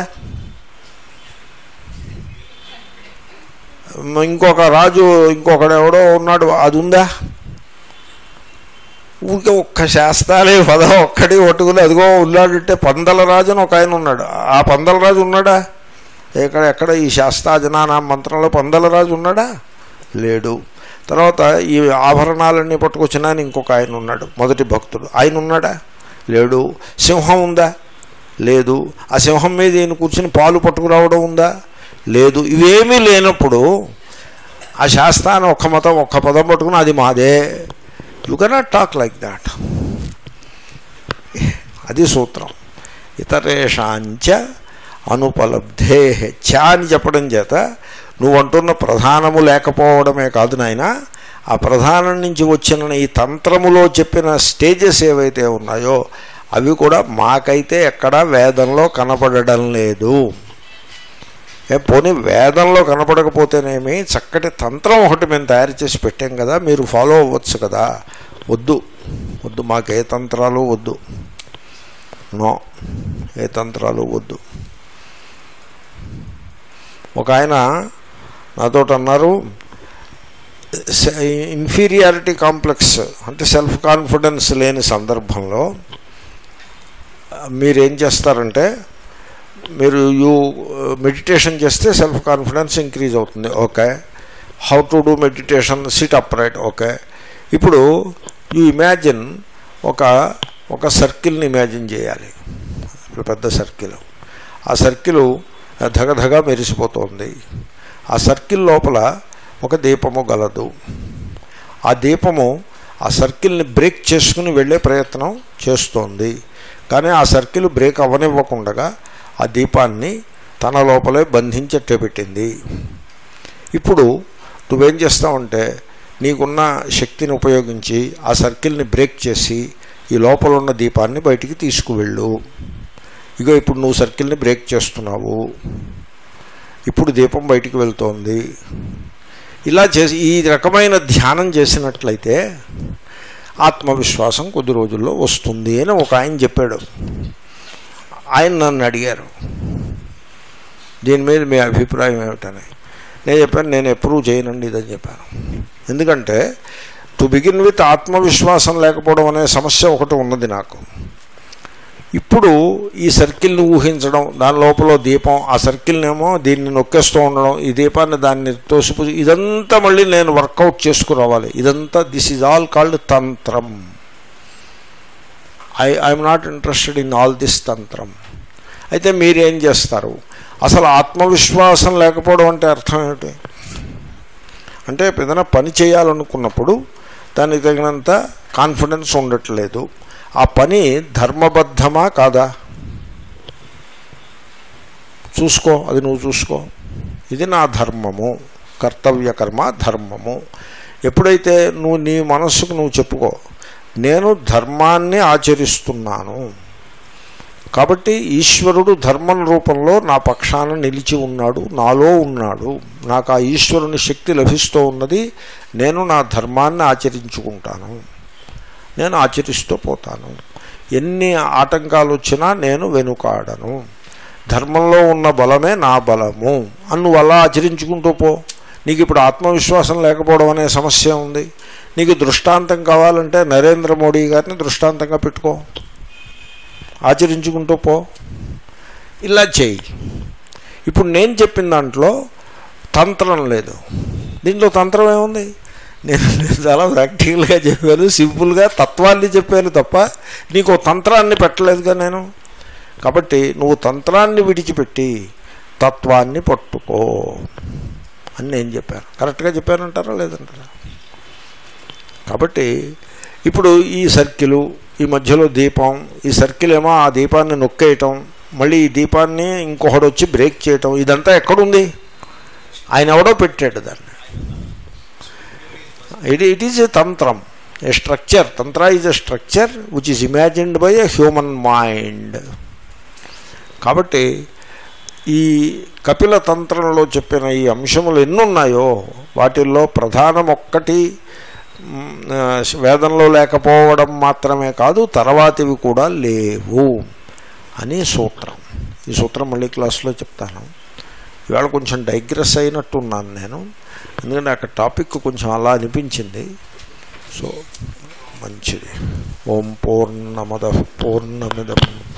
ఇంకొక రాజు ఇంకొకడు ఎవడో ఉన్నాడు అది ఉందా ఊరికే ఒక్క శాస్త్రాలే పదం ఒక్కటి పట్టుకుని అదిగో ఉన్నాడంటే పందల రాజు అని ఒక ఆయన ఉన్నాడు ఆ పందల రాజు ఉన్నాడా ఎక్కడ ఎక్కడ ఈ శాస్త్రాజనాన మంత్రంలో పందల రాజు ఉన్నాడా లేడు తర్వాత ఈ ఆభరణాలన్నీ పట్టుకొచ్చిన ఆయన ఇంకొక ఆయన ఉన్నాడు మొదటి భక్తుడు ఆయన ఉన్నాడా లేడు సింహం ఉందా లేదు ఆ సింహం మీద ఈయన కూర్చుని పాలు పట్టుకురావడం ఉందా లేదు ఇవేమీ లేనప్పుడు ఆ శాస్త్రాన్ని ఒక్క మతం ఒక్క పదం పట్టుకుని అది మాదే you cannot talk like that అది సూత్రం ఇతరేషాంచ అనుపలబ్ధే చ అని చెప్పడం చేత నువ్వు అంటున్న ప్రధానము లేకపోవడమే కాదు నాయన ఆ ప్రధానం నుంచి వచ్చిన ఈ తంత్రములో చెప్పిన స్టేజెస్ ఏవైతే ఉన్నాయో అవి కూడా మాకైతే ఎక్కడా వేదంలో కనపడడం లేదు ఏ పోనీ వేదంలో కనపడకపోతేనేమి చక్కటి తంత్రం ఒకటి మేము తయారు చేసి పెట్టాం కదా మీరు ఫాలో అవ్వచ్చు కదా వద్దు వద్దు మాకు ఏ తంత్రాలు వద్దు నో ఏ తంత్రాలు వద్దు ఒక ఆయన నాతో అన్నారు ఇన్ఫీరియారిటీ కాంప్లెక్స్ అంటే సెల్ఫ్ కాన్ఫిడెన్స్ లేని సందర్భంలో మీరేం చేస్తారంటే మీరు యూ మెడిటేషన్ చేస్తే సెల్ఫ్ కాన్ఫిడెన్స్ ఇంక్రీజ్ అవుతుంది okay how to do meditation sit upright okay ఇప్పుడు యూ ఇమాజిన్ ఒక ఒక సర్కిల్ని ఇమాజిన్ చేయాలి ఇప్పుడు పెద్ద సర్కిల్ ఆ సర్కిల్ ధగధగా మెరిసిపోతుంది ఆ సర్కిల్ లోపల ఒక దీపము గలదు ఆ దీపము ఆ సర్కిల్ని బ్రేక్ చేసుకుని వెళ్ళే ప్రయత్నం చేస్తోంది కానీ ఆ సర్కిల్ బ్రేక్ అవ్వనివ్వకుండా ఆ దీపాన్ని తన లోపలే బంధించట్టే పెట్టింది ఇప్పుడు నువ్వేం చేస్తావంటే నీకున్న శక్తిని ఉపయోగించి ఆ సర్కిల్ని బ్రేక్ చేసి ఈ లోపల ఉన్న దీపాన్ని బయటికి తీసుకువెళ్ళు ఇగో ఇప్పుడు నువ్వు సర్కిల్ని బ్రేక్ చేస్తున్నావు ఇప్పుడు దీపం బయటికి వెళ్తోంది ఇలా చేసి ఈ రకమైన ధ్యానం చేసినట్లయితే ఆత్మవిశ్వాసం కొద్ది రోజుల్లో వస్తుంది అని ఒక ఆయన చెప్పాడు ఆయన నన్ను అడిగారు దీని మీద మీ అభిప్రాయం ఏమిటని నేను చెప్పాను నేను అప్రూవ్ చేయనండి ఇదని చెప్పాను ఎందుకంటే టు బిగిన్ విత్ ఆత్మవిశ్వాసం లేకపోవడం అనే సమస్య ఒకటి ఉన్నది నాకు ఇప్పుడు ఈ సర్కిల్ని ఊహించడం దాని లోపల దీపం ఆ సర్కిల్నేమో దీన్ని నొక్కేస్తూ ఉండడం ఈ దీపాన్ని దాన్ని తోసిపు ఇదంతా మళ్ళీ నేను వర్కౌట్ చేసుకురావాలి ఇదంతా దిస్ ఈజ్ ఆల్ కాల్డ్ తంత్రం I I'm not interested in all this తంత్రం అయితే మీరేం చేస్తారు అసలు ఆత్మవిశ్వాసం లేకపోవడం అంటే అర్థం ఏమిటి అంటే ఏదైనా పని చేయాలనుకున్నప్పుడు దానికి తగినంత కాన్ఫిడెన్స్ ఉండట్లేదు ఆ పని ధర్మబద్ధమా కాదా చూసుకో అది నువ్వు చూసుకో ఇది నా ధర్మము కర్తవ్య కర్మ ధర్మము ఎప్పుడైతే నువ్వు నీ మనస్సుకు నువ్వు చెప్పుకో నేను ధర్మాన్ని ఆచరిస్తున్నాను కాబట్టి ఈశ్వరుడు ధర్మం రూపంలో నా పక్షాన నిలిచి ఉన్నాడు నాలో ఉన్నాడు నాకు ఆ ఈశ్వరుని శక్తి లభిస్తూ ఉన్నది నేను నా ధర్మాన్ని ఆచరించుకుంటాను నేను ఆచరిస్తూ పోతాను ఎన్ని ఆటంకాలు వచ్చినా నేను వెనుకాడను ధర్మంలో ఉన్న బలమే నా బలము అని నువ్వు అలా ఆచరించుకుంటూ పో నీకు ఇప్పుడు ఆత్మవిశ్వాసం లేకపోవడం అనే సమస్య ఉంది నీకు దృష్టాంతం కావాలంటే నరేంద్ర మోడీ గారిని దృష్టాంతంగా పెట్టుకో ఆచరించుకుంటూ పో ఇలా చేయి ఇప్పుడు నేను చెప్పిన దాంట్లో తంత్రం లేదు దీంట్లో తంత్రం ఏముంది నేను నేను చాలా ప్రాక్టికల్గా చెప్పాను సింపుల్గా తత్వాన్ని చెప్పాను తప్ప నీకు తంత్రాన్ని పెట్టలేదుగా నేను కాబట్టి నువ్వు తంత్రాన్ని విడిచిపెట్టి తత్వాన్ని పట్టుకో అని నేను చెప్పాను కరెక్ట్గా చెప్పానంటారా లేదంటారా కాబట్టి ఇప్పుడు ఈ సర్కిలు ఈ మధ్యలో దీపం ఈ సర్కిల్ ఏమో ఆ దీపాన్ని నొక్కేయటం మళ్ళీ ఈ దీపాన్ని ఇంకొకడు వచ్చి బ్రేక్ చేయటం ఇదంతా ఎక్కడుంది ఆయన ఎవడో పెట్టాడు దాన్ని ఇట్ ఇట్ ఈజ్ ఎ తంత్రం a structure tantra is a structure which is imagined by a human mind కాబట్టి ఈ కపిల తంత్రంలో చెప్పిన ఈ అంశములు ఎన్నున్నాయో వాటిల్లో ప్రధానం ఒక్కటి మ్, ఆ, వేదంలో లేకపోవడం మాత్రమే కాదు తర్వాతివి కూడా లేవు అని సూత్రం ఈ సూత్రం మళ్ళీ క్లాస్లో చెప్తాను ఇవాళ కొంచెం డైగ్రెస్ అయినట్టున్నాను నేను ఎందుకంటే అక్కడ టాపిక్ కొంచెం అలా అనిపించింది సో మంచిది ఓం పూర్ణమద పూర్ణమిదం